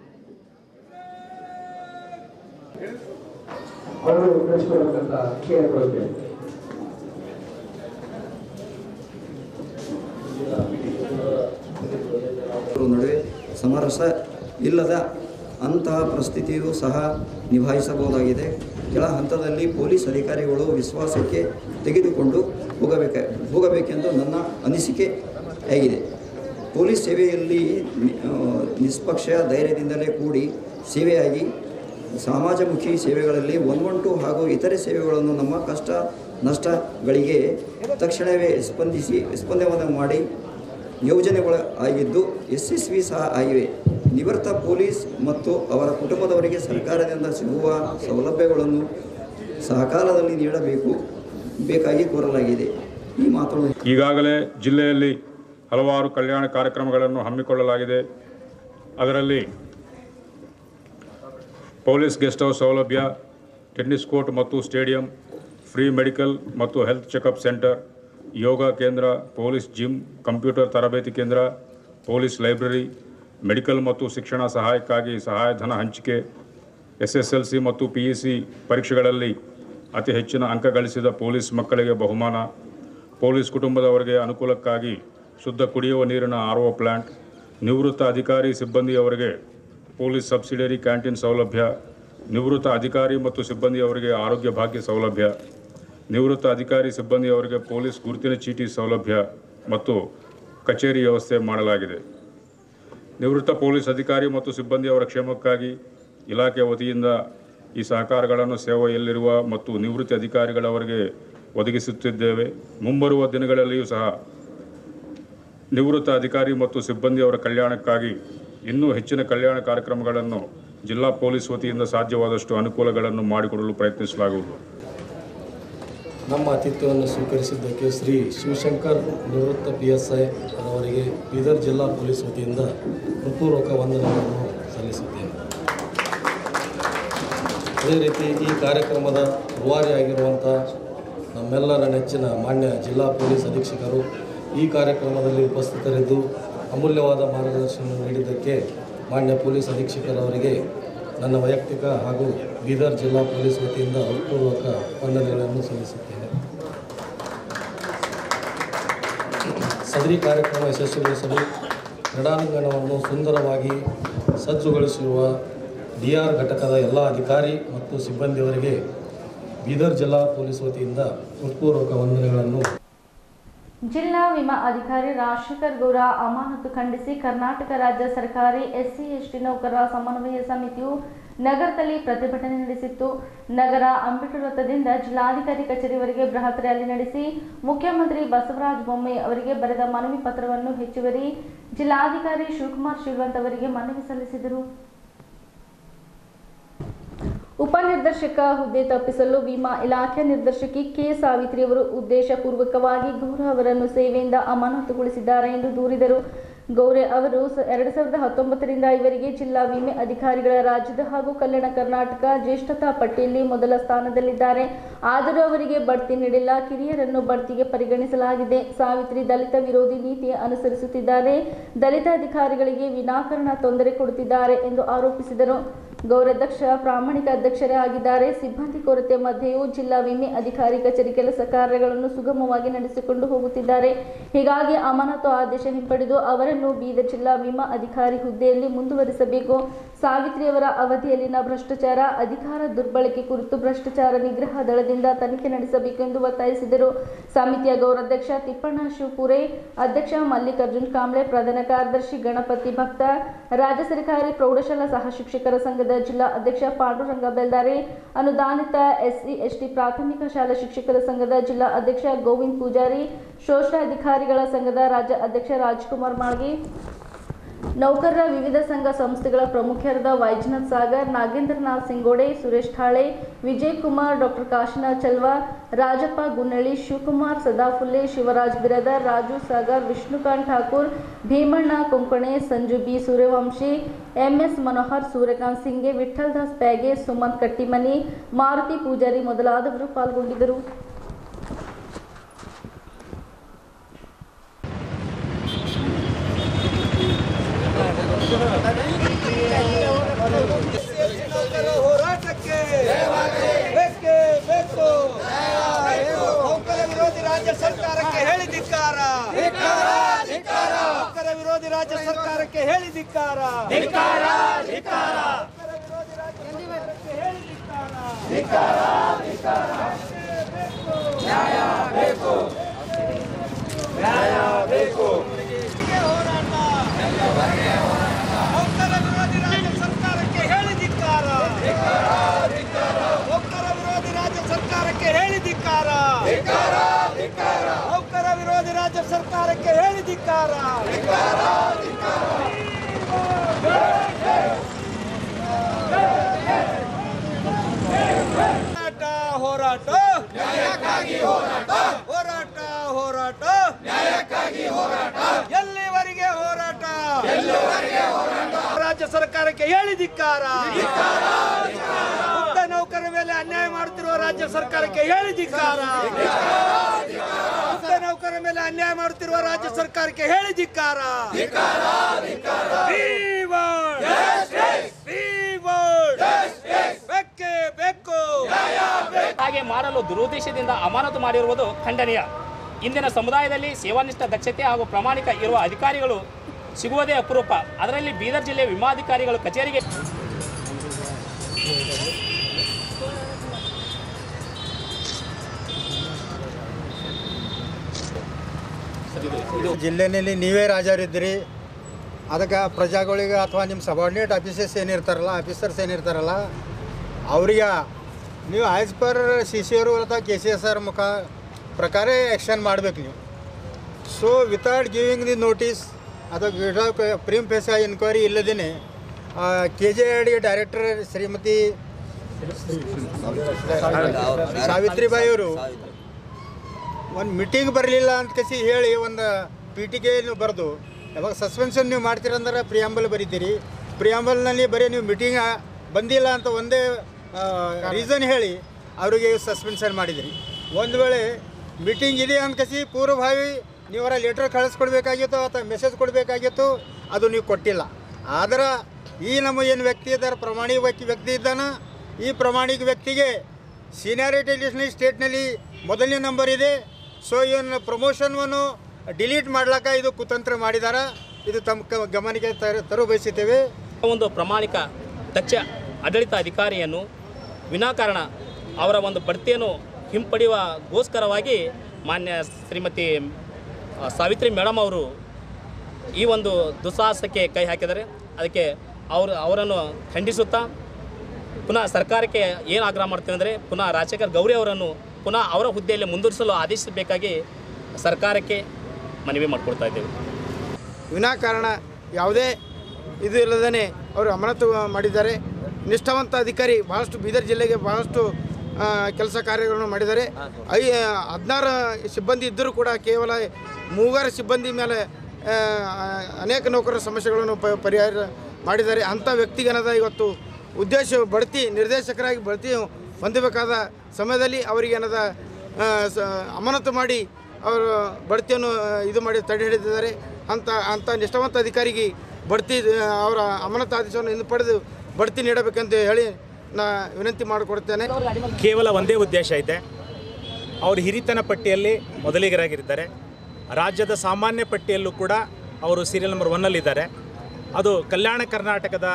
ಅವರು ನಡೆಸಿಕೊಳ್ಳಬೇಕಂತ ಕೇಳಿಕೊಳ್ಳುತ್ತೇನೆ ಅವರ ನಡುವೆ ಸಮರಸ ಇಲ್ಲದ ಅಂತಹ ಪರಿಸ್ಥಿತಿಯೂ ಸಹ ನಿಭಾಯಿಸಬಹುದಾಗಿದೆ ಕೆಳ ಹಂತದಲ್ಲಿ ಪೊಲೀಸ್ ಅಧಿಕಾರಿಗಳು ವಿಶ್ವಾಸಕ್ಕೆ ತೆಗೆದುಕೊಂಡು ಹೋಗಬೇಕ ಹೋಗಬೇಕೆಂದು ನನ್ನ ಅನಿಸಿಕೆ ಆಗಿದೆ ಪೊಲೀಸ್ ಸೇವೆಯಲ್ಲಿ ನಿ- ಆ, ನಿಷ್ಪಕ್ಷ ಧೈರ್ಯದಿಂದಲೇ ಕೂಡಿ ಸೇವೆಯಾಗಿ ಸಮಾಜಮುಖಿ ಸೇವೆಗಳಲ್ಲಿ ಒನ್ ಒನ್ ಟು ಹಾಗೂ ಇತರೆ ಸೇವೆಗಳನ್ನು ನಮ್ಮ ಕಷ್ಟ ನಷ್ಟಗಳಿಗೆ ತಕ್ಷಣವೇ ಸ್ಪಂದಿಸಿ ಸ್ಪಂದನೆ ಮಾಡಿ ಯೋಜನೆಗಳು ಆಗಿದ್ದು ಯಶಸ್ವಿ ಸಹ ಆಗಿವೆ ನಿವೃತ್ತ ಪೊಲೀಸ್ ಮತ್ತು ಅವರ ಕುಟುಂಬದವರಿಗೆ ಸರ್ಕಾರದಿಂದ ಸಿಗುವ ಸೌಲಭ್ಯಗಳನ್ನು ಸಹಕಾಲದಲ್ಲಿ ನೀಡಬೇಕು ಬೇಕಾಗಿ ಕೋರಲಾಗಿದೆ ಈ ಮಾತುಗಳು ಈಗಾಗಲೇ ಜಿಲ್ಲೆಯಲ್ಲಿ ಹಲವಾರು ಕಲ್ಯಾಣ ಕಾರ್ಯಕ್ರಮಗಳನ್ನು ಹಮ್ಮಿಕೊಳ್ಳಲಾಗಿದೆ ಅದರಲ್ಲಿ ಪೊಲೀಸ್ ಗೆಸ್ಟ್ ಹೌಸ್ ಸೌಲಭ್ಯ ಟೆನ್ನಿಸ್ ಕೋರ್ಟ್ ಮತ್ತು ಸ್ಟೇಡಿಯಂ ಫ್ರೀ ಮೆಡಿಕಲ್ ಮತ್ತು ಹೆಲ್ತ್ ಚೆಕಪ್ ಸೆಂಟರ್ ಯೋಗ ಕೇಂದ್ರ ಪೊಲೀಸ್ ಜಿಮ್ ಕಂಪ್ಯೂಟರ್ ತರಬೇತಿ ಕೇಂದ್ರ ಪೊಲೀಸ್ ಲೈಬ್ರರಿ ಮೆಡಿಕಲ್ ಮತ್ತು ಶಿಕ್ಷಣ ಸಹಾಯಕ್ಕಾಗಿ ಸಹಾಯಧನ ಹಂಚಿಕೆ ಎಸ್ ಎಸ್ ಎಲ್ ಸಿ ಮತ್ತು ಪಿ ಯು ಸಿ ಪರೀಕ್ಷೆಗಳಲ್ಲಿ ಅತಿ ಹೆಚ್ಚಿನ ಅಂಕ ಗಳಿಸಿದ ಪೊಲೀಸ್ ಮಕ್ಕಳಿಗೆ ಬಹುಮಾನ ಪೊಲೀಸ್ ಕುಟುಂಬದವರಿಗೆ ಅನುಕೂಲಕ್ಕಾಗಿ ಶುದ್ಧ ಕುಡಿಯುವ ನೀರಿನ ಆರ್ ಒ ಪ್ಲ್ಯಾಂಟ್ ನಿವೃತ್ತ ಅಧಿಕಾರಿ ಸಿಬ್ಬಂದಿಯವರಿಗೆ ಪೊಲೀಸ್ ಸಬ್ಸಿಡರಿ ಕ್ಯಾಂಟೀನ್ ಸೌಲಭ್ಯ ನಿವೃತ್ತ ಅಧಿಕಾರಿ ಮತ್ತು ಸಿಬ್ಬಂದಿಯವರಿಗೆ ಆರೋಗ್ಯ ಭಾಗ್ಯ ಸೌಲಭ್ಯ ನಿವೃತ್ತ ಅಧಿಕಾರಿ ಸಿಬ್ಬಂದಿಯವರಿಗೆ ಪೊಲೀಸ್ ಗುರುತಿನ ಚೀಟಿ ಸೌಲಭ್ಯ ಮತ್ತು ಕಚೇರಿ ವ್ಯವಸ್ಥೆ ಮಾಡಲಾಗಿದೆ ನಿವೃತ್ತ ಪೊಲೀಸ್ ಅಧಿಕಾರಿ ಮತ್ತು ಸಿಬ್ಬಂದಿಯವರ ಕ್ಷೇಮಕ್ಕಾಗಿ ಇಲಾಖೆ ವತಿಯಿಂದ ಈ ಸಹಕಾರಗಳನ್ನು ಸೇವೆಯಲ್ಲಿರುವ ಮತ್ತು ನಿವೃತ್ತಿ ಅಧಿಕಾರಿಗಳವರಿಗೆ ಒದಗಿಸುತ್ತಿದ್ದೇವೆ ಮುಂಬರುವ ದಿನಗಳಲ್ಲಿಯೂ ಸಹ ನಿವೃತ್ತ ಅಧಿಕಾರಿ ಮತ್ತು ಸಿಬ್ಬಂದಿಯವರ ಕಲ್ಯಾಣಕ್ಕಾಗಿ ಇನ್ನೂ ಹೆಚ್ಚಿನ ಕಲ್ಯಾಣ ಕಾರ್ಯಕ್ರಮಗಳನ್ನು ಜಿಲ್ಲಾ ಪೊಲೀಸ್ ವತಿಯಿಂದ ಸಾಧ್ಯವಾದಷ್ಟು ಅನುಕೂಲಗಳನ್ನು ಮಾಡಿಕೊಡಲು ಪ್ರಯತ್ನಿಸಲಾಗುವುದು ನಮ್ಮ ಆತಿಥ್ಯವನ್ನು ಸ್ವೀಕರಿಸಿದ್ದಕ್ಕೆ ಶ್ರೀ ಶಿವಶಂಕರ್ ನಿವೃತ್ತ ಪಿ ಎಸ್ ಐ ಅವರಿಗೆ ಬೀದರ್ ಜಿಲ್ಲಾ ಪೊಲೀಸ್ ವತಿಯಿಂದ ಹೃತ್ಪೂರ್ವಕ ವಂದನೆಗಳನ್ನು ಸಲ್ಲಿಸುತ್ತೇನೆ ಅದೇ ರೀತಿ ಈ ಕಾರ್ಯಕ್ರಮದ ರೂವಾರಿಯಾಗಿರುವಂಥ ನಮ್ಮೆಲ್ಲರ ನೆಚ್ಚಿನ ಮಾನ್ಯ ಜಿಲ್ಲಾ ಪೊಲೀಸ್ ಅಧೀಕ್ಷಕರು ಈ ಕಾರ್ಯಕ್ರಮದಲ್ಲಿ ಉಪಸ್ಥಿತರಿದ್ದು ಅಮೂಲ್ಯವಾದ ಮಾರ್ಗದರ್ಶನ ನೀಡಿದ್ದಕ್ಕೆ ಮಾನ್ಯ ಪೊಲೀಸ್ ಅಧೀಕ್ಷಕರವರಿಗೆ ನನ್ನ ವೈಯಕ್ತಿಕ ಹಾಗೂ ಬೀದರ್ ಜಿಲ್ಲಾ ಪೊಲೀಸ್ ವತಿಯಿಂದ ಹೃತ್ಪೂರ್ವಕ ವಂದನೆಗಳನ್ನು ಸಲ್ಲಿಸುತ್ತೇನೆ ಸದರಿ ಕಾರ್ಯಕ್ರಮ ಯಶಸ್ವಿಗೊಳಿಸಲು ಕ್ರೀಡಾಂಗಣವನ್ನು ಸುಂದರವಾಗಿ ಸಜ್ಜುಗೊಳಿಸಿರುವ ಡಿ ಆರ್ ಘಟಕದ ಎಲ್ಲ ಅಧಿಕಾರಿ ಮತ್ತು ಸಿಬ್ಬಂದಿಯವರಿಗೆ ಬೀದರ್ ಜಿಲ್ಲಾ ಪೊಲೀಸ್ ವತಿಯಿಂದ ಹೃತ್ಪೂರ್ವಕ ವಂದನೆಗಳನ್ನು ಜಿಲ್ಲಾ ವಿಮಾ ಅಧಿಕಾರಿ ರಾಜಶೇಖರ್ ಗೌಡ ಅಮಾನತು ಖಂಡಿಸಿ ಕರ್ನಾಟಕ ರಾಜ್ಯ ಸರ್ಕಾರಿ ಎಸ್ಸಿ ಎಸ್ಟಿ ನೌಕರರ ಸಮನ್ವಯ ಸಮಿತಿಯು ನಗರದಲ್ಲಿ ಪ್ರತಿಭಟನೆ ನಡೆಸಿತ್ತು ನಗರ ಅಂಬೇಡ್ಕರ್ ವೃತ್ತದಿಂದ ಜಿಲ್ಲಾಧಿಕಾರಿ ಕಚೇರಿವರೆಗೆ ಬೃಹತ್ ರ್ಯಾಲಿ ನಡೆಸಿ ಮುಖ್ಯಮಂತ್ರಿ ಬಸವರಾಜ ಬೊಮ್ಮಾಯಿ ಅವರಿಗೆ ಬರೆದ ಮನವಿ ಪತ್ರವನ್ನು ಹೆಚ್ಚುವರಿ ಜಿಲ್ಲಾಧಿಕಾರಿ ಶಿವಕುಮಾರ್ ಶಿವವಂತ್ ಅವರಿಗೆ ಮನವಿ ಸಲ್ಲಿಸಿದರು ಉಪನಿರ್ದೇಶಕ ಹುದ್ದೆ ತಪ್ಪಿಸಲು ವಿಮಾ ಇಲಾಖೆ ನಿರ್ದೇಶಕಿ ಕೆ ಸಾವಿತ್ರಿ ಅವರು ಉದ್ದೇಶಪೂರ್ವಕವಾಗಿ ಗೌರ ಅವರನ್ನು ಸೇವೆಯಿಂದ ಅಮಾನತುಗೊಳಿಸಿದ್ದಾರೆ ಎಂದು ದೂರಿದರು ಗೌರೆ ಅವರು ಸ- ಎರಡು ಸಾವಿರದ ಹತ್ತೊಂಬತ್ತರಿಂದ ಇವರಿಗೆ ಜಿಲ್ಲಾ ವಿಮೆ ಅಧಿಕಾರಿಗಳ ರಾಜ್ಯದ ಹಾಗೂ ಕಲ್ಯಾಣ ಕರ್ನಾಟಕ ಜ್ಯೇಷ್ಠತಾ ಪಟ್ಟಿಯಲ್ಲಿ ಮೊದಲ ಸ್ಥಾನದಲ್ಲಿದ್ದಾರೆ ಆದರೂ ಅವರಿಗೆ ಬಡ್ತಿ ನೀಡಿಲ್ಲ ಕಿರಿಯರನ್ನು ಬಡ್ತಿಗೆ ಪರಿಗಣಿಸಲಾಗಿದೆ ಸಾವಿತ್ರಿ ದಲಿತ ವಿರೋಧಿ ನೀತಿ ಅನುಸರಿಸುತ್ತಿದ್ದಾರೆ ದಲಿತ ಅಧಿಕಾರಿಗಳಿಗೆ ವಿನಾಕಾರಣ ತೊಂದರೆ ಕೊಡುತ್ತಿದ್ದಾರೆ ಎಂದು ಆರೋಪಿಸಿದರು ಗೌರಧ್ಯಕ್ಷ ಪ್ರಾಮಾಣಿಕ ಅಧ್ಯಕ್ಷರೇ ಆಗಿದ್ದಾರೆ ಸಿಬ್ಬಂದಿ ಕೊರತೆ ಮಧ್ಯೆಯೂ ಜಿಲ್ಲಾ ವಿಮೆ ಅಧಿಕಾರಿ ಕಚೇರಿ ಕೆಲಸ ಕಾರ್ಯಗಳನ್ನು ಸುಗಮವಾಗಿ ನಡೆಸಿಕೊಂಡು ಹೋಗುತ್ತಿದ್ದಾರೆ ಹೀಗಾಗಿ ಅಮಾನತು ಆದೇಶ ಹಿಂಪಡೆದು ಅವರನ್ನು ಬೀದರ್ ಜಿಲ್ಲಾ ವಿಮಾ ಅಧಿಕಾರಿ ಹುದ್ದೆಯಲ್ಲಿ ಮುಂದುವರಿಸಬೇಕು ಸಾವಿತ್ರಿಯವರ ಅವಧಿಯಲ್ಲಿನ ಭ್ರಷ್ಟಾಚಾರ ಅಧಿಕಾರ ದುರ್ಬಳಕೆ ಕುರಿತು ಭ್ರಷ್ಟಾಚಾರ ನಿಗ್ರಹ ದಳದಿಂದ ತನಿಖೆ ನಡೆಸಬೇಕೆಂದು ಒತ್ತಾಯಿಸಿದರು ಸಮಿತಿಯ ಗೌರವಾಧ್ಯಕ್ಷ ತಿಪ್ಪಣ್ಣ ಶಿವಪುರೆ ಅಧ್ಯಕ್ಷ ಮಲ್ಲಿಕಾರ್ಜುನ್ ಕಾಂಬ್ಳೆ ಪ್ರಧಾನ ಕಾರ್ಯದರ್ಶಿ ಗಣಪತಿ ಭಕ್ತ ರಾಜ್ಯ ಸರ್ಕಾರಿ ಪ್ರೌಢಶಾಲಾ ಸಹ ಶಿಕ್ಷಕರ ಸಂಘದ ಜಿಲ್ಲಾ ಅಧ್ಯಕ್ಷ ಪಾಂಡುರಂಗ ಬೆಲ್ದಾರೆ ಅನುದಾನಿತ ಎಸ್ಸಿ ಎಸ್ಟಿ ಪ್ರಾಥಮಿಕ ಶಾಲಾ ಶಿಕ್ಷಕರ ಸಂಘದ ಜಿಲ್ಲಾ ಅಧ್ಯಕ್ಷ ಗೋವಿಂದ್ ಪೂಜಾರಿ ಶೋಷಣ ಅಧಿಕಾರಿಗಳ ಸಂಘದ ರಾಜ್ಯ ಅಧ್ಯಕ್ಷ ರಾಜ್ಕುಮಾರ್ ಮಾಳ್ಗೆ ನೌಕರರ ವಿವಿಧ ಸಂಘ ಸಂಸ್ಥೆಗಳ ಪ್ರಮುಖರಾದ Vaijanath Sagar Nagendranath Singode Suresh Thale Vijay Kumar doctor Kashinath Chalwa Rajappa Gunnalli Shivakumar Sadaphule Shivaraj Biradar Raju Sagar Vishnukant Thakur Bhimanna Konkane Sanju B Suryavanshi MS Manohar Suryakant Singe Vithal Das Pyage Sumanth Kattimani Maruti Pujari ಮೊದಲಾದವರು ಪಾಲ್ಗೊಂಡಿದ್ದರು ಹೋರಾಟಕ್ಕೆ ಬೇಕೇ ಬೇಕು ನೌಕರ ವಿರೋಧಿ ರಾಜ್ಯ ಸರ್ಕಾರಕ್ಕೆ ಹೇಳಿ ಧಿಕ್ಕಾರ ನೌಕರ ವಿರೋಧಿ ರಾಜ್ಯ ಸರ್ಕಾರಕ್ಕೆ ಹೇಳಿ ಧಿಕ್ಕಾರ ನ್ಯಾಯ ಬೇಕು ನ್ಯಾಯ ಬೇಕು ಹೋರಾಟ ನೌಕರ ವಿರೋಧಿ ರಾಜ್ಯ ಸರ್ಕಾರಕ್ಕೆ ಹೇಳಿ ಧಿಕ್ಕಾರ ನೌಕರ ವಿರೋಧಿ ರಾಜ್ಯ ಸರ್ಕಾರಕ್ಕೆ ಹೇಳಿ ಧಿಕ್ಕಾರ ನೌಕರ ವಿರೋಧಿ ರಾಜ್ಯ ಸರ್ಕಾರಕ್ಕೆ ಹೇಳಿ ಧಿಕ್ಕಾರ ಹೋರಾಟ ಹೋರಾಟ ನ್ಯಾಯಕ್ಕಾಗಿ ಹೋರಾಟ ಹೋರಾಟ ಹೋರಾಟ ನ್ಯಾಯಕ್ಕಾಗಿ ಹೋರಾಟ ಎಲ್ಲಿವರೆಗೆ ಹೋರಾಟ ಎಲ್ಲಿವರೆಗೆ ಹೋರಾಟ ರಾಜ್ಯ ಸರ್ಕಾರಕ್ಕೆ ಹೇಳಿ ಧಿಕ್ಕಾರ ಮುಕ್ತ ನೌಕರ ಮೇಲೆ ಅನ್ಯಾಯ ಮಾಡುತ್ತಿರುವ ರಾಜ್ಯ ಸರ್ಕಾರಕ್ಕೆ ಹೇಳಿ ಧಿಕ್ಕಾರ ಮುಕ್ತ ನೌಕರ ಮೇಲೆ ಅನ್ಯಾಯ ಮಾಡುತ್ತಿರುವ ರಾಜ್ಯ ಸರ್ಕಾರಕ್ಕೆ ಹೇಳಿ ಧಿಕ್ಕಾರ ಬೇಕೇ ಬೇಕು ಹಾಗೆ ಮಾಡಲು ದುರುದ್ದೇಶದಿಂದ ಅಮಾನತು ಮಾಡಿರುವುದು ಖಂಡನೀಯ ಇಂದಿನ ಸಮುದಾಯದಲ್ಲಿ ಸೇವಾನಿಷ್ಠ ದಕ್ಷತೆ ಹಾಗೂ ಪ್ರಾಮಾಣಿಕ ಇರುವ ಅಧಿಕಾರಿಗಳು ಸಿಗುವುದೇ ಅಪರೂಪ ಅದರಲ್ಲಿ ಬೀದರ್ ಜಿಲ್ಲೆ ವಿಮಾಧಿಕಾರಿಗಳು ಕಚೇರಿಗೆ ಜಿಲ್ಲೆನಲ್ಲಿ ನೀವೇ ರಾಜರಿದ್ದೀರಿ ಅದಕ್ಕೆ ಪ್ರಜೆಗಳಿಗೆ ಅಥವಾ ನಿಮ್ಮ ಸಬಾರ್ಡಿನೇಟ್ ಆಫೀಸರ್ಸ್ ಏನಿರ್ತಾರಲ್ಲ ಆಫೀಸರ್ಸ್ ಏನಿರ್ತಾರಲ್ಲ ಅವ್ರಿಗೆ ನೀವು ಆ್ಯಸ್ ಪರ್ ಸಿ ಸಿ ಅವರು ಅಥವಾ ಕೆ ಸಿ ಎಸ್ ಆರ್ ಮುಖ ಪ್ರಕಾರ ಆ್ಯಕ್ಷನ್ ಮಾಡಬೇಕು ನೀವು so without giving the notice ಅಥವಾ ವಿತೌಟ್ ಪ್ರೀಮ್ ಫೇಸ್ ಎನ್ಕ್ವೈರಿ ಇಲ್ಲದೇ K J D director Shrimati Savitribai ಅವರು ಒಂದು ಮೀಟಿಂಗ್ ಬರಲಿಲ್ಲ ಅಂತ ಕಸಿ ಹೇಳಿ ಒಂದು ಪೀಠಿಗೆಯನ್ನು ಬರೆದು ಯಾವಾಗ ಸಸ್ಪೆನ್ಷನ್ ನೀವು ಮಾಡ್ತೀರಂದ್ರೆ ಪ್ರಿಯಾಂಬಲ್ ಬರೀತೀರಿ ಪ್ರಿಯಾಂಬಲ್ನಲ್ಲಿ ಬರೀ ನೀವು ಮೀಟಿಂಗ್ ಬಂದಿಲ್ಲ ಅಂತ ಒಂದೇ ರೀಸನ್ ಹೇಳಿ ಅವರಿಗೆ ಸಸ್ಪೆನ್ಷನ್ ಮಾಡಿದಿರಿ ಒಂದು ವೇಳೆ ಮೀಟಿಂಗ್ ಇದೆ ಅಂತ ಕಸಿ ಪೂರ್ವಭಾವಿ ನೀವರ ಲೆಟರ್ ಕಳಿಸ್ಕೊಡ್ಬೇಕಾಗಿತ್ತು ಅಥವಾ ಮೆಸೇಜ್ ಕೊಡಬೇಕಾಗಿತ್ತು ಅದು ನೀವು ಕೊಟ್ಟಿಲ್ಲ ಆದ್ರೆ ಈ ನಮ್ಮ ಏನು ವ್ಯಕ್ತಿ ಇದ್ದಾರೆ ಪ್ರಮಾಣಿಕ ವ್ಯಕ್ತಿ ವ್ಯಕ್ತಿ ಇದ್ದಾನ ಈ ಪ್ರಾಮಾಣಿಕ ವ್ಯಕ್ತಿಗೆ ಸೀನಿಯಾರಿಟಿ ಲಿಸ್ಟ್ನಲ್ಲಿ ಸ್ಟೇಟ್ನಲ್ಲಿ ಮೊದಲನೇ ನಂಬರ್ ಇದೆ ಸೊ ಇವನ್ನ ಪ್ರಮೋಷನ್ವನ್ನು ಡಿಲೀಟ್ ಮಾಡ್ಲಾಕ ಇದು ಕುತಂತ್ರ ಮಾಡಿದಾರ ಇದು ತಮ್ಮ ಕ- ಗಮನಕ್ಕೆ ತರ ತರು ಬಯಸುತ್ತೇವೆ ಒಂದು ಪ್ರಾಮಾಣಿಕ ದಕ್ಷ ಆಡಳಿತ ಅಧಿಕಾರಿಯನ್ನು ವಿನಾಕಾರಣ ಅವರ ಒಂದು ಬಡ್ತಿಯನ್ನು ಹಿಂಪಡೆಯುವಗೋಸ್ಕರವಾಗಿ ಮಾನ್ಯ ಶ್ರೀಮತಿ ಆ, ಸಾವಿತ್ರಿ ಮೇಡಮ್ ಅವರು ಈ ಒಂದು ದುಸ್ಸಾಹಸಕ್ಕೆ ಕೈ ಹಾಕಿದ್ದಾರೆ ಅದಕ್ಕೆ ಅವರು ಅವರನ್ನು ಖಂಡಿಸುತ್ತಾ ಪುನಃ ಸರ್ಕಾರಕ್ಕೆ ಏನು ಆಗ್ರಹ ಮಾಡ್ತೇವೆ ಅಂದರೆ ಪುನಃ ರಾಜಶೇಖರ್ ಗೌರಿ ಅವರನ್ನು ಪುನಃ ಅವರ ಹುದ್ದೆಯಲ್ಲಿ ಮುಂದುವರಿಸಲು ಆದೇಶಿಸಬೇಕಾಗಿ ಸರ್ಕಾರಕ್ಕೆ ಮನವಿ ಮಾಡಿಕೊಡ್ತಾ ಇದ್ದೇವೆ ವಿನಾಕಾರಣ ಯಾವುದೇ ಇದು ಇಲ್ಲದೇ ಅವರು ಅಮಾನತು ಮಾಡಿದ್ದಾರೆ ನಿಷ್ಠಾವಂತ ಅಧಿಕಾರಿ ಬಹಳಷ್ಟು ಬೀದರ್ ಜಿಲ್ಲೆಗೆ ಬಹಳಷ್ಟು ಕೆಲಸ ಕಾರ್ಯಗಳನ್ನು ಮಾಡಿದ್ದಾರೆ ಐ ಹದಿನಾರು ಸಿಬ್ಬಂದಿ ಇದ್ದರೂ ಕೂಡ ಕೇವಲ ಮೂವರು ಸಿಬ್ಬಂದಿ ಮೇಲೆ ಆ, ಅನೇಕ ನೌಕರರ ಸಮಸ್ಯೆಗಳನ್ನು ಪ ಪರಿಹಾರ ಮಾಡಿದ್ದಾರೆ ಅಂಥ ವ್ಯಕ್ತಿಗೇನದ ಇವತ್ತು ಉದ್ದೇಶ ಬಡ್ತಿ ನಿರ್ದೇಶಕರಾಗಿ ಬಡ್ತಿ ಹೊಂದಬೇಕಾದ ಸಮಯದಲ್ಲಿ ಅವರಿಗೆ ಏನದ ಆ, ಸ- ಅಮಾನತು ಮಾಡಿ ಅವರು ಬಡ್ತಿಯನ್ನು ಆ, ಇದು ಮಾಡಿ ತಡೆ ಹಿಡಿದಿದ್ದಾರೆ ಅಂಥ ಅಂಥ ನಿಷ್ಠಾವಂತ ಅಧಿಕಾರಿಗೆ ಬಡ್ತಿ ಆ, ಅವರ ಅಮಾನತು ಆದೇಶವನ್ನು ಹಿಂಪಡೆದು ಬಡ್ತಿ ನೀಡಬೇಕಂತ ಹೇಳಿ ನಾ ವಿನಂತಿ ಮಾಡಿಕೊಡ್ತೇನೆ ಕೇವಲ ಒಂದೇ ಉದ್ದೇಶ ಇದೆ ಅವರು ಹಿರಿತನ ಪಟ್ಟಿಯಲ್ಲಿ ಮೊದಲಿಗರಾಗಿದ್ದಾರೆ ರಾಜ್ಯದ ಸಾಮಾನ್ಯ ಪಟ್ಟಿಯಲ್ಲೂ ಕೂಡ ಅವರು ಸೀರಿಯಲ್ ನಂಬರ್ ಒನ್ನಲ್ಲಿದ್ದಾರೆ ಅದು ಕಲ್ಯಾಣ ಕರ್ನಾಟಕದ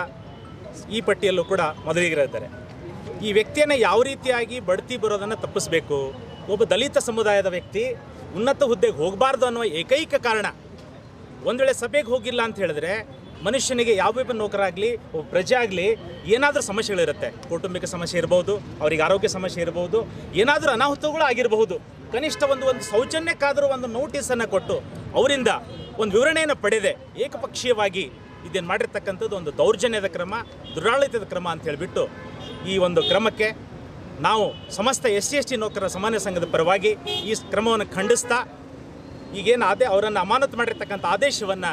ಈ ಪಟ್ಟಿಯಲ್ಲೂ ಕೂಡ ಮೊದಲಿಗರಿದ್ದಾರೆ ಈ ವ್ಯಕ್ತಿಯನ್ನು ಯಾವ ರೀತಿಯಾಗಿ ಬಡ್ತಿ ಬರೋದನ್ನು ತಪ್ಪಿಸಬೇಕು ಒಬ್ಬ ದಲಿತ ಸಮುದಾಯದ ವ್ಯಕ್ತಿ ಉನ್ನತ ಹುದ್ದೆಗೆ ಹೋಗಬಾರ್ದು ಅನ್ನುವ ಏಕೈಕ ಕಾರಣ ಒಂದು ವೇಳೆ ಸಭೆಗೆ ಹೋಗಿಲ್ಲ ಅಂತ ಹೇಳಿದ್ರೆ ಮನುಷ್ಯನಿಗೆ ಯಾವ ನೌಕರ ಆಗಲಿ ಒಬ್ಬ ಪ್ರಜೆ ಆಗಲಿ ಏನಾದರೂ ಸಮಸ್ಯೆಗಳಿರುತ್ತೆ ಕೌಟುಂಬಿಕ ಸಮಸ್ಯೆ ಇರಬಹುದು ಅವರಿಗೆ ಆರೋಗ್ಯ ಸಮಸ್ಯೆ ಇರಬಹುದು ಏನಾದರೂ ಅನಾಹುತಗಳು ಆಗಿರಬಹುದು ಕನಿಷ್ಠ ಒಂದು ಒಂದು ಸೌಜನ್ಯಕ್ಕಾದರೂ ಒಂದು ನೋಟಿಸನ್ನು ಕೊಟ್ಟು ಅವರಿಂದ ಒಂದು ವಿವರಣೆಯನ್ನು ಪಡೆದೆ ಏಕಪಕ್ಷೀಯವಾಗಿ ಇದೇನು ಮಾಡಿರ್ತಕ್ಕಂಥದ್ದು ಒಂದು ದೌರ್ಜನ್ಯದ ಕ್ರಮ ದುರಾಡಳಿತದ ಕ್ರಮ ಅಂತ ಹೇಳಿಬಿಟ್ಟು ಈ ಒಂದು ಕ್ರಮಕ್ಕೆ ನಾವು ಸಮಸ್ತ ಎಸ್ ಸಿ ಎಸ್ ಟಿ ನೌಕರರ ಸಮಾನ್ಯ ಸಂಘದ ಪರವಾಗಿ ಈ ಕ್ರಮವನ್ನು ಖಂಡಿಸ್ತಾ ಈಗೇನು ಆದೇ ಅವರನ್ನು ಅಮಾನತು ಮಾಡಿರ್ತಕ್ಕಂಥ ಆದೇಶವನ್ನು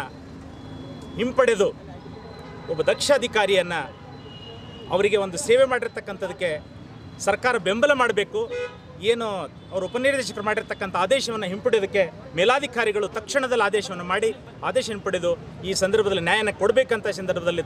ಹಿಂಪಡೆದು ಒಬ್ಬ ದಕ್ಷ ಅಧಿಕಾರಿಯನ್ನು ಅವರಿಗೆ ಒಂದು ಸೇವೆ ಮಾಡಿರ್ತಕ್ಕಂಥದಕ್ಕೆ ಸರ್ಕಾರ ಬೆಂಬಲ ಮಾಡಬೇಕು ಏನು ಅವರು ಉಪನಿರ್ದೇಶಕರು ಮಾಡಿರ್ತಕ್ಕಂಥ ಆದೇಶವನ್ನು ಹಿಂಪಡೆಯೋದಕ್ಕೆ ಮೇಲಾಧಿಕಾರಿಗಳು ತಕ್ಷಣದಲ್ಲಿ ಆದೇಶವನ್ನು ಮಾಡಿ ಆದೇಶ ಹಿಂಪಡೆದು ಈ ಸಂದರ್ಭದಲ್ಲಿ ನ್ಯಾಯನ ಕೊಡಬೇಕಂತ ಸಂದರ್ಭದಲ್ಲಿ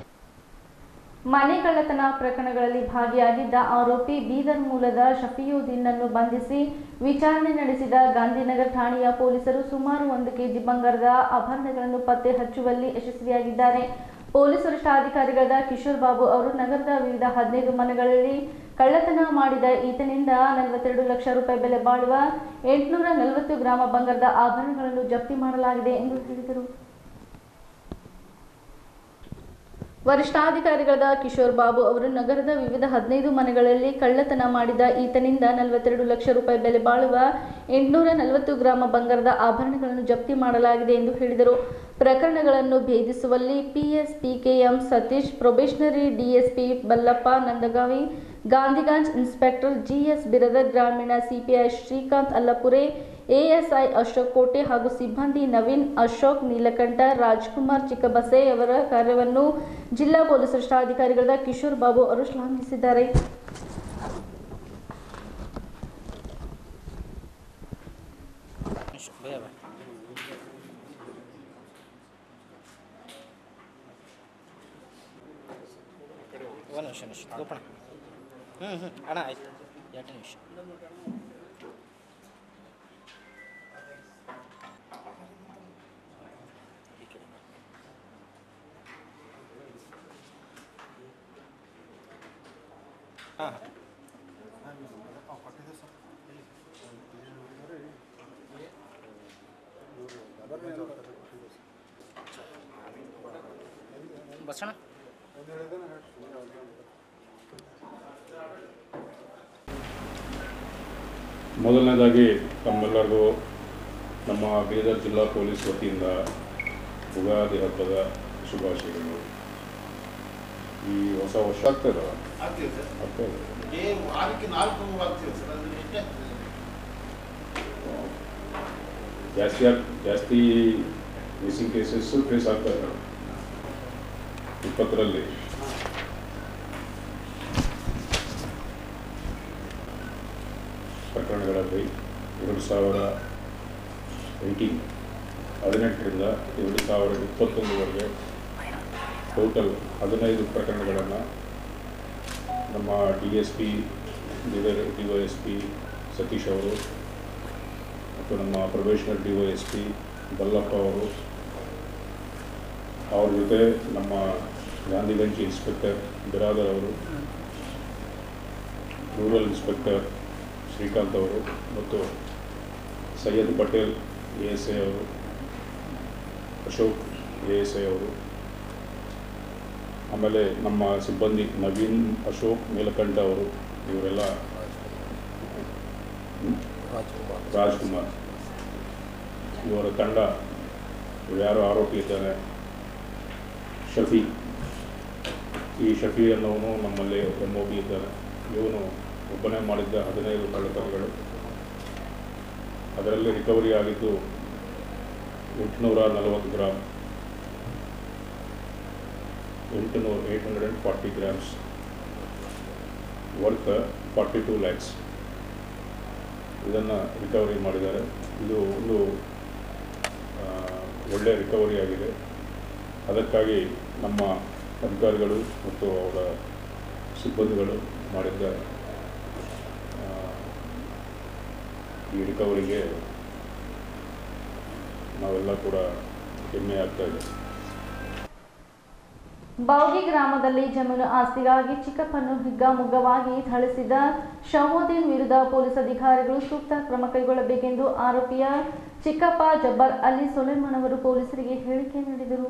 ಮನೆ ಕಳ್ಳತನ ಪ್ರಕರಣಗಳಲ್ಲಿ ಭಾಗಿಯಾಗಿದ್ದ ಆರೋಪಿ ಬೀದರ್ ಮೂಲದ ಶಫಿಯುದ್ದೀನ್ನನ್ನು ಬಂಧಿಸಿ ವಿಚಾರಣೆ ನಡೆಸಿದ ಗಾಂಧಿನಗರ ಠಾಣೆಯ ಪೊಲೀಸರು ಸುಮಾರು ಒಂದು ಕೆಜಿ ಬಂಗಾರದ ಆಭರಣಗಳನ್ನು ಪತ್ತೆ ಹಚ್ಚುವಲ್ಲಿ ಯಶಸ್ವಿಯಾಗಿದ್ದಾರೆ ಪೊಲೀಸ್ ವರಿಷ್ಠಾಧಿಕಾರಿಗಳಾದ ಕಿಶೋರ್ ಬಾಬು ಅವರು ನಗರದ ವಿವಿಧ ಹದಿನೈದು ಮನೆಗಳಲ್ಲಿ ಕಳ್ಳತನ ಮಾಡಿದ ಈತನಿಂದ ನಲವತ್ತೆರಡು ಲಕ್ಷ ರೂಪಾಯಿ ಬೆಲೆ ಬಾಳುವ ಎಂಟುನೂರ ನಲವತ್ತು ಗ್ರಾಮ ಬಂಗಾರದ ಆಭರಣಗಳನ್ನು ಜಪ್ತಿ ಮಾಡಲಾಗಿದೆ ಎಂದು ಹೇಳಿದರು ವರಿಷ್ಠಾಧಿಕಾರಿಗಳಾದ ಕಿಶೋರ್ ಬಾಬು ಅವರು ನಗರದ ವಿವಿಧ ಹದಿನೈದು ಮನೆಗಳಲ್ಲಿ ಕಳ್ಳತನ ಮಾಡಿದ ಈತನಿಂದ ನಲವತ್ತೆರಡು ಲಕ್ಷ ರೂಪಾಯಿ ಬೆಲೆ ಬಾಳುವ ಎಂಟುನೂರ ನಲವತ್ತು ಗ್ರಾಮ ಬಂಗಾರದ ಆಭರಣಗಳನ್ನು ಜಪ್ತಿ ಮಾಡಲಾಗಿದೆ ಎಂದು ಹೇಳಿದರು ಪ್ರಕರಣಗಳನ್ನು ಭೇದಿಸುವಲ್ಲಿ PS PKM Satish probationary DSP Ballappa Nandagavi Gandhiganj inspector GS Biradar ಗ್ರಾಮೀಣ ಸಿಪಿಐ ಶ್ರೀಕಾಂತ್ ಅಲ್ಲಪುರೆ ಎಎಸ್ಐ ಅಶೋಕ್ ಕೋಟೆ ಹಾಗೂ ಸಿಬ್ಬಂದಿ ನವೀನ್ ಅಶೋಕ್ ನೀಲಕಂಠ ರಾಜ್ಕುಮಾರ್ ಚಿಕ್ಕಬಸೆ ಅವರ ಕಾರ್ಯವನ್ನು ಜಿಲ್ಲಾ ಪೊಲೀಸ್ ವರಿಷ್ಠಾಧಿಕಾರಿಗಳಾದ ಕಿಶೋರ್ ಬಾಬು ಅವರು ಶ್ಲಾಘಿಸಿದ್ದಾರೆ ಒಂದು ನಿಮಿಷ ನಿಮಿಷ ಗೋಪಣ ಹ್ಞೂ ಹ್ಞೂ ಅಣ್ಣ ಆಯ್ತು ಎರಡು ನಿಮಿಷ ಹಾಂ ಬಸಣ್ಣ ಮೊದಲನೇದಾಗಿ ತಮ್ಮೆಲ್ಲರಿಗೂ ನಮ್ಮ ಬೀದರ್ ಜಿಲ್ಲಾ ಪೊಲೀಸ್ ವತಿಯಿಂದ ಯುಗಾದಿ ಹಬ್ಬದ ಶುಭಾಶಯಗಳು ಈ ಹೊಸ ವರ್ಷ ಆಗ್ತದೆ ಆಗ್ತೀವಿ ಸರ್ ಆಗ್ತದೆ ಏ ವಾರಕ್ಕೆ ನಾಲ್ಕು ಆಗ್ತೀವಿ ಸರ್ ಅಂದ್ರೆ ಎಷ್ಟೇ ಜಾಸ್ತಿ ಆಗ್ ಜಾಸ್ತಿ ಮಿಸ್ಸಿಂಗ್ ಕೇಸಸ್ಸು ಟ್ರೇಸ್ ಆಗ್ತದೆ ಇಪ್ಪತ್ತರಲ್ಲಿ ಪ್ರಕರಣಗಳಲ್ಲಿ ಎರಡು ಸಾವಿರ ಏಯ್ಟೀನ್ ಹದಿನೆಂಟರಿಂದ ಎರಡು ಸಾವಿರದ ಇಪ್ಪತ್ತೊಂದರವರೆಗೆ ಟೋಟಲ್ ಹದಿನೈದು ಪ್ರಕರಣಗಳನ್ನು ನಮ್ಮ D S P D Y S P Satish ಅವರು ಮತ್ತು ನಮ್ಮ probationer D Y S P Ballappa ಅವರು ಅವ್ರ ಜೊತೆ ನಮ್ಮ ಗಾಂಧಿಗಂಜ್ ಇನ್ಸ್ಪೆಕ್ಟರ್ ಬಿರಾದರ್ ಅವರು ರೂರಲ್ ಇನ್ಸ್ಪೆಕ್ಟರ್ ಶ್ರೀಕಾಂತ್ ಅವರು ಮತ್ತು Syed Patel A S I ಅವರು ಅಶೋಕ್ ಎ ಎಸ್ ಐ ಅವರು ಆಮೇಲೆ ನಮ್ಮ ಸಿಬ್ಬಂದಿ ನವೀನ್ ಅಶೋಕ್ ನೀಲಕಂಠ ಅವರು ಇವರೆಲ್ಲ ಹ್ಮ್? ರಾಜ್ಕುಮಾರ್ ಇವರ ತಂಡ ಇವ್ರು ಯಾರು ಆರೋಪಿ ಇದ್ದಾನೆ ಶಫಿ ಈ ಶಫಿ ಅನ್ನೋನು ನಮ್ಮಲ್ಲಿ ಎಮ್ ಒ ಬಿ ಇದ್ದಾನೆ ಇವನು ಒಬ್ಬನೇ ಮಾಡಿದ್ದ ಹದಿನೈದು ಕಳ್ಳತನಗಳು ಅದರಲ್ಲಿ ರಿಕವರಿ ಆಗಿದ್ದು ಎಂಟುನೂರ ನಲವತ್ತು ಗ್ರಾಮ್ ಎಂಟುನೂರು eight hundred and forty grams worth forty two lakhs ಇದನ್ನು ರಿಕವರಿ ಮಾಡಿದ್ದಾರೆ ಇದು ಒಂದು ಆ, ಒಳ್ಳೆಯ ರಿಕವರಿ ಆಗಿದೆ ಅದಕ್ಕಾಗಿ ನಮ್ಮ ಅಧಿಕಾರಿಗಳು ಮತ್ತು ಅವರ ಸಿಬ್ಬಂದಿಗಳು ಮಾಡಿದ್ದ ಆ, ಈ ರಿಕವರಿಗೆ ನಾವೆಲ್ಲ ಕೂಡ ಹೆಮ್ಮೆ ಆಗ್ತಾ ಇದೆ ಬೌಗಿ ಗ್ರಾಮದಲ್ಲಿ ಜಮೀನು ಆಸ್ತಿಗಾಗಿ ಚಿಕ್ಕಪ್ಪನ್ನು ಹಿಗ್ಗಾಮುಗ್ಗವಾಗಿ ಥಳಿಸಿದ ಶಮೋದ್ದೀನ್ ವಿರುದ್ಧ ಪೊಲೀಸ್ ಅಧಿಕಾರಿಗಳು ಸೂಕ್ತ ಕ್ರಮ ಕೈಗೊಳ್ಳಬೇಕೆಂದು ಆರೋಪಿಯ ಚಿಕ್ಕಪ್ಪ ಜಬ್ಬರ್ ಅಲಿ ಸೊಲೆಮಾನ್ ಅವರು ಪೊಲೀಸರಿಗೆ ಹೇಳಿಕೆ ನೀಡಿದರು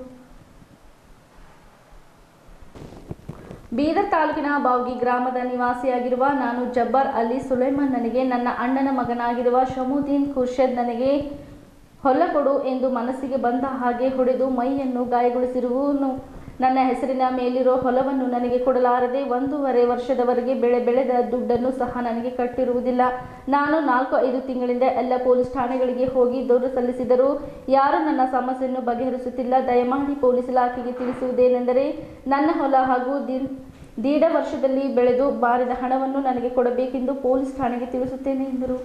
ಬೀದರ್ ತಾಲೂಕಿನ ಬಾವ್ಗಿ ಗ್ರಾಮದ ನಿವಾಸಿಯಾಗಿರುವ ನಾನು ಜಬ್ಬರ್ ಅಲಿ ಸುಲೈಮಾನ್ ನನಗೆ ನನ್ನ ಅಣ್ಣನ ಮಗನಾಗಿರುವ ಶಮುದ್ದೀನ್ ಖುರ್ಷದ್ ನನಗೆ ಹೊಲ ಕೊಡು ಎಂದು ಮನಸ್ಸಿಗೆ ಬಂದ ಹಾಗೆ ಹೊಡೆದು ಮೈಯನ್ನು ಗಾಯಗೊಳಿಸಿರುವನು ನನ್ನ ಹೆಸರಿನ ಮೇಲಿರೋ ಹೊಲವನ್ನು ನನಗೆ ಕೊಡಲಾರದೆ ಒಂದೂವರೆ ವರ್ಷದವರೆಗೆ ಬೆಳೆ ಬೆಳೆದ ದುಡ್ಡನ್ನು ಸಹ ನನಗೆ ಕಟ್ಟಿರುವುದಿಲ್ಲ ನಾನು ನಾಲ್ಕು ಐದು ತಿಂಗಳಿಂದ ಎಲ್ಲ ಪೊಲೀಸ್ ಠಾಣೆಗಳಿಗೆ ಹೋಗಿ ದೂರು ಸಲ್ಲಿಸಿದರೂ ಯಾರೂ ನನ್ನ ಸಮಸ್ಯೆಯನ್ನು ಬಗೆಹರಿಸುತ್ತಿಲ್ಲ ದಯಮಾಡಿ ಪೊಲೀಸ್ ಇಲಾಖೆಗೆ ತಿಳಿಸುವುದೇನೆಂದರೆ ನನ್ನ ಹೊಲ ಹಾಗೂ ದಿ- ದೀಡ ವರ್ಷದಲ್ಲಿ ಬೆಳೆದು ಬಾರಿದ ಹಣವನ್ನು ನನಗೆ ಕೊಡಬೇಕೆಂದು ಪೊಲೀಸ್ ಠಾಣೆಗೆ ತಿಳಿಸುತ್ತೇನೆ ಎಂದರು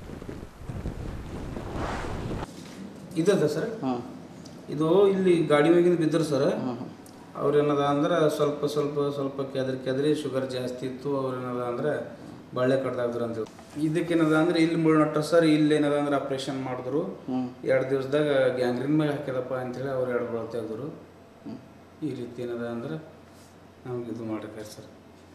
ಇದದ ಸರ್ ಇದು ಇಲ್ಲಿ ಗಾಡಿ ಮ್ಯಾಗಿಂದ ಬಿದ್ದರು ಸರ್ ಅವ್ರು ಏನದ ಅಂದ್ರೆ ಸ್ವಲ್ಪ ಸ್ವಲ್ಪ ಸ್ವಲ್ಪ ಕೆದರಿ ಕೆದರಿ ಶುಗರ್ ಜಾಸ್ತಿ ಇತ್ತು ಅವ್ರು ಏನದ ಅಂದ್ರೆ ಬಳ್ಳೆ ಕಡ್ದಾಗ್ದ್ರು ಅಂತ ಇದಕ್ಕೇನದ ಅಂದ್ರೆ ಇಲ್ಲಿ ಮುಳ್ನಟ್ಟ ಸರ್ ಇಲ್ಲಿ ಏನದ ಅಂದ್ರೆ ಆಪ್ರೇಷನ್ ಮಾಡಿದ್ರು ಎರಡು ದಿವಸದಾಗ ಗ್ಯಾಂಗ್ರೀನ್ ಮೇಲೆ ಹಾಕ್ಯದಪ್ಪ ಅಂತೇಳಿ ಅವ್ರು ಎರಡು ಬಳ ತೆಗೆದ್ರು ಈ ರೀತಿ ಏನದ ಅಂದ್ರೆ ನಮ್ಗೆ ಇದು ಮಾಡಿರ್ತಾರೆ ಸರ್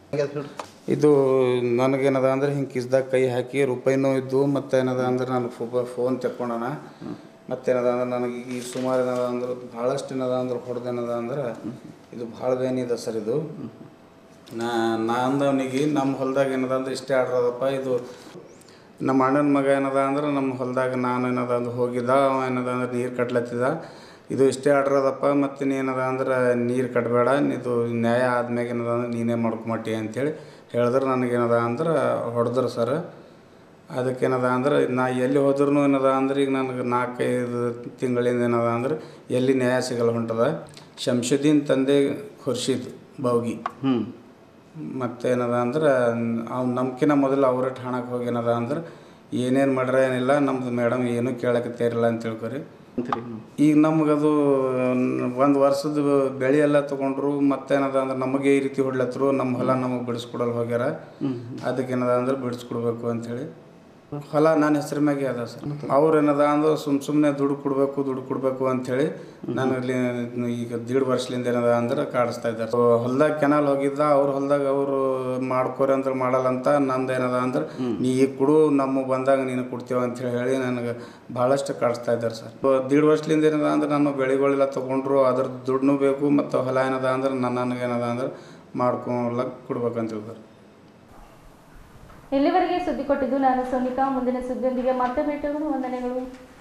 ಇದು ನನಗೇನದ ಅಂದ್ರೆ ಹಿಂಗೆ ಕಿಸ್ದಾಗ ಕೈ ಹಾಕಿ ರೂಪಾಯಿನೂ ಇದ್ದು ಮತ್ತೆ ಏನದ ಅಂದ್ರೆ ನಾನು ಫೋನ್ ತೆಕ್ಕೊಂಡನ ಮತ್ತೇನದ ಅಂದ್ರೆ ನನಗೆ ಈ ಸುಮಾರು ಏನದ ಅಂದ್ರೆ ಭಾಳಷ್ಟು ಏನದ ಅಂದ್ರೆ ಹೊಡೆದೇನದ ಅಂದ್ರೆ ಇದು ಭಾಳ ಬೇನಿದೆ ಸರ್ ಇದು ನಾ ನಾ ಅಂದವನಿಗೆ ನಮ್ಮ ಹೊಲ್ದಾಗ ಏನದ ಅಂದ್ರೆ ಇಷ್ಟೇ ಆಡ್ರದಪ್ಪ ಇದು ನಮ್ಮ ಅಣ್ಣನ ಮಗ ಏನದ ಅಂದ್ರೆ ನಮ್ಮ ಹೊಲ್ದಾಗ ನಾನು ಏನದ ಅಂದ್ರೆ ಹೋಗಿದ್ದ ಅವ ಏನದ ಅಂದ್ರೆ ನೀರು ಕಟ್ಲತ್ತಿದ ಇದು ಇಷ್ಟೇ ಆಡ್ರದಪ್ಪ ಮತ್ತು ನೀನದ ಅಂದ್ರೆ ನೀರು ಕಟ್ಟಬೇಡ ಇದು ನ್ಯಾಯ ಆದ್ಮ್ಯಾಗ ಏನದ ಅಂದ್ರೆ ನೀನೇ ಮಾಡ್ಕೊಂಬಟ್ಟಿ ಅಂತೇಳಿ ಹೇಳಿದ್ರೆ ನನಗೇನದ ಅಂದ್ರೆ ಹೊಡೆದ್ರು ಸರ್ ಅದಕ್ಕೇನದ ಅಂದ್ರೆ ನಾ ಎಲ್ಲಿ ಹೋದ್ರೂ ಏನದ ಅಂದ್ರೆ ಈಗ ನನಗೆ ನಾಲ್ಕೈದು ತಿಂಗಳಿಂದ ಏನದ ಅಂದ್ರೆ ಎಲ್ಲಿ ನ್ಯಾಯ ಸಿಗಲ್ಲ ಹೊಂಟದ ಶಂಶುದ್ದೀನ್ ತಂದೆ ಖುರ್ಷಿದ್ ಬೌಗಿ ಮತ್ತೇನದ ಅಂದ್ರೆ ಅವ್ನು ನಮ್ಕಿನ ಮೊದಲು ಅವರೇ ಠಾಣಕ್ಕೆ ಹೋಗಿ ಏನದ ಅಂದ್ರೆ ಏನೇನು ಮಾಡ್ರ ಏನಿಲ್ಲ ನಮ್ದು ಮೇಡಮ್ ಏನೂ ಕೇಳಕ್ಕೆ ತೇರಿಲ್ಲ ಅಂತ ತಿಳ್ಕೊರಿ ಈಗ ನಮಗದು ಒಂದು ವರ್ಷದ ಬೆಳೆ ಎಲ್ಲ ತೊಗೊಂಡ್ರು ಮತ್ತೇನದ ಅಂದ್ರೆ ನಮಗೆ ಈ ರೀತಿ ಹೊಡ್ಲತ್ತರು ನಮ್ಮ ಹೊಲ ನಮಗೆ ಬಿಡಿಸ್ಕೊಡಲ್ಲ ಹೋಗ್ಯಾರ ಅದಕ್ಕೇನದ ಅಂದ್ರೆ ಬಿಡಿಸ್ಕೊಡ್ಬೇಕು ಅಂಥೇಳಿ ಹೊಲ ನನ್ನ ಹೆಸರು ಮ್ಯಾಗೆ ಅದ ಸರ್ ಅವ್ರು ಏನದ ಅಂದ್ರೆ ಸುಮ್ ಸುಮ್ಮನೆ ದುಡ್ಡು ಕೊಡಬೇಕು ದುಡ್ಡು ಕೊಡಬೇಕು ಅಂಥೇಳಿ ನಾನು ಇಲ್ಲಿ ಈಗ ದೀಡ್ ವರ್ಷದಿಂದ ಏನದ ಅಂದ್ರೆ ಕಾಡಿಸ್ತಾ ಇದ್ದಾರೆ ಸೊ ಹೊಲ್ದಾಗ ಕೆನಾಲ್ ಹೋಗಿದ್ದ ಅವ್ರ ಹೊಲ್ದಾಗ ಅವರು ಮಾಡ್ಕೋರಿ ಅಂದ್ರೆ ಮಾಡಲ್ಲ ಅಂತ ನಂದು ಏನದ ಅಂದ್ರೆ ನೀ ಈಗ ಕೊಡು ನಮ್ಮ ಬಂದಾಗ ನೀನು ಕೊಡ್ತೀವ ಅಂತ ಹೇಳಿ ನನಗೆ ಭಾಳಷ್ಟು ಕಾಡಿಸ್ತಾ ಇದ್ದಾರೆ ಸರ್ ಸೊ ದೀಡ್ ವರ್ಷದಿಂದ ಏನದ ಅಂದ್ರೆ ನಾನು ಬೆಳೆಗಳೆಲ್ಲ ತೊಗೊಂಡ್ರು ಅದ್ರ ದುಡ್ಡು ಬೇಕು ಮತ್ತು ಹೊಲ ಏನದ ಅಂದ್ರೆ ನನ್ನ ನನಗೇನದ ಅಂದ್ರೆ ಮಾಡ್ಕೊಳಕ್ ಕೊಡ್ಬೇಕಂತ ಹೇಳ್ತಾರೆ ಇಲ್ಲಿವರೆಗೆ ಸುದ್ದಿ ಕೊಟ್ಟಿದ್ದು ನಾನು ಸೋನಿಕಾ ಮುಂದಿನ ಸುದ್ದಿಯೊಂದಿಗೆ ಮತ್ತೆ ಭೇಟಿಯಾಗೋಣ ವಂದನೆಗಳು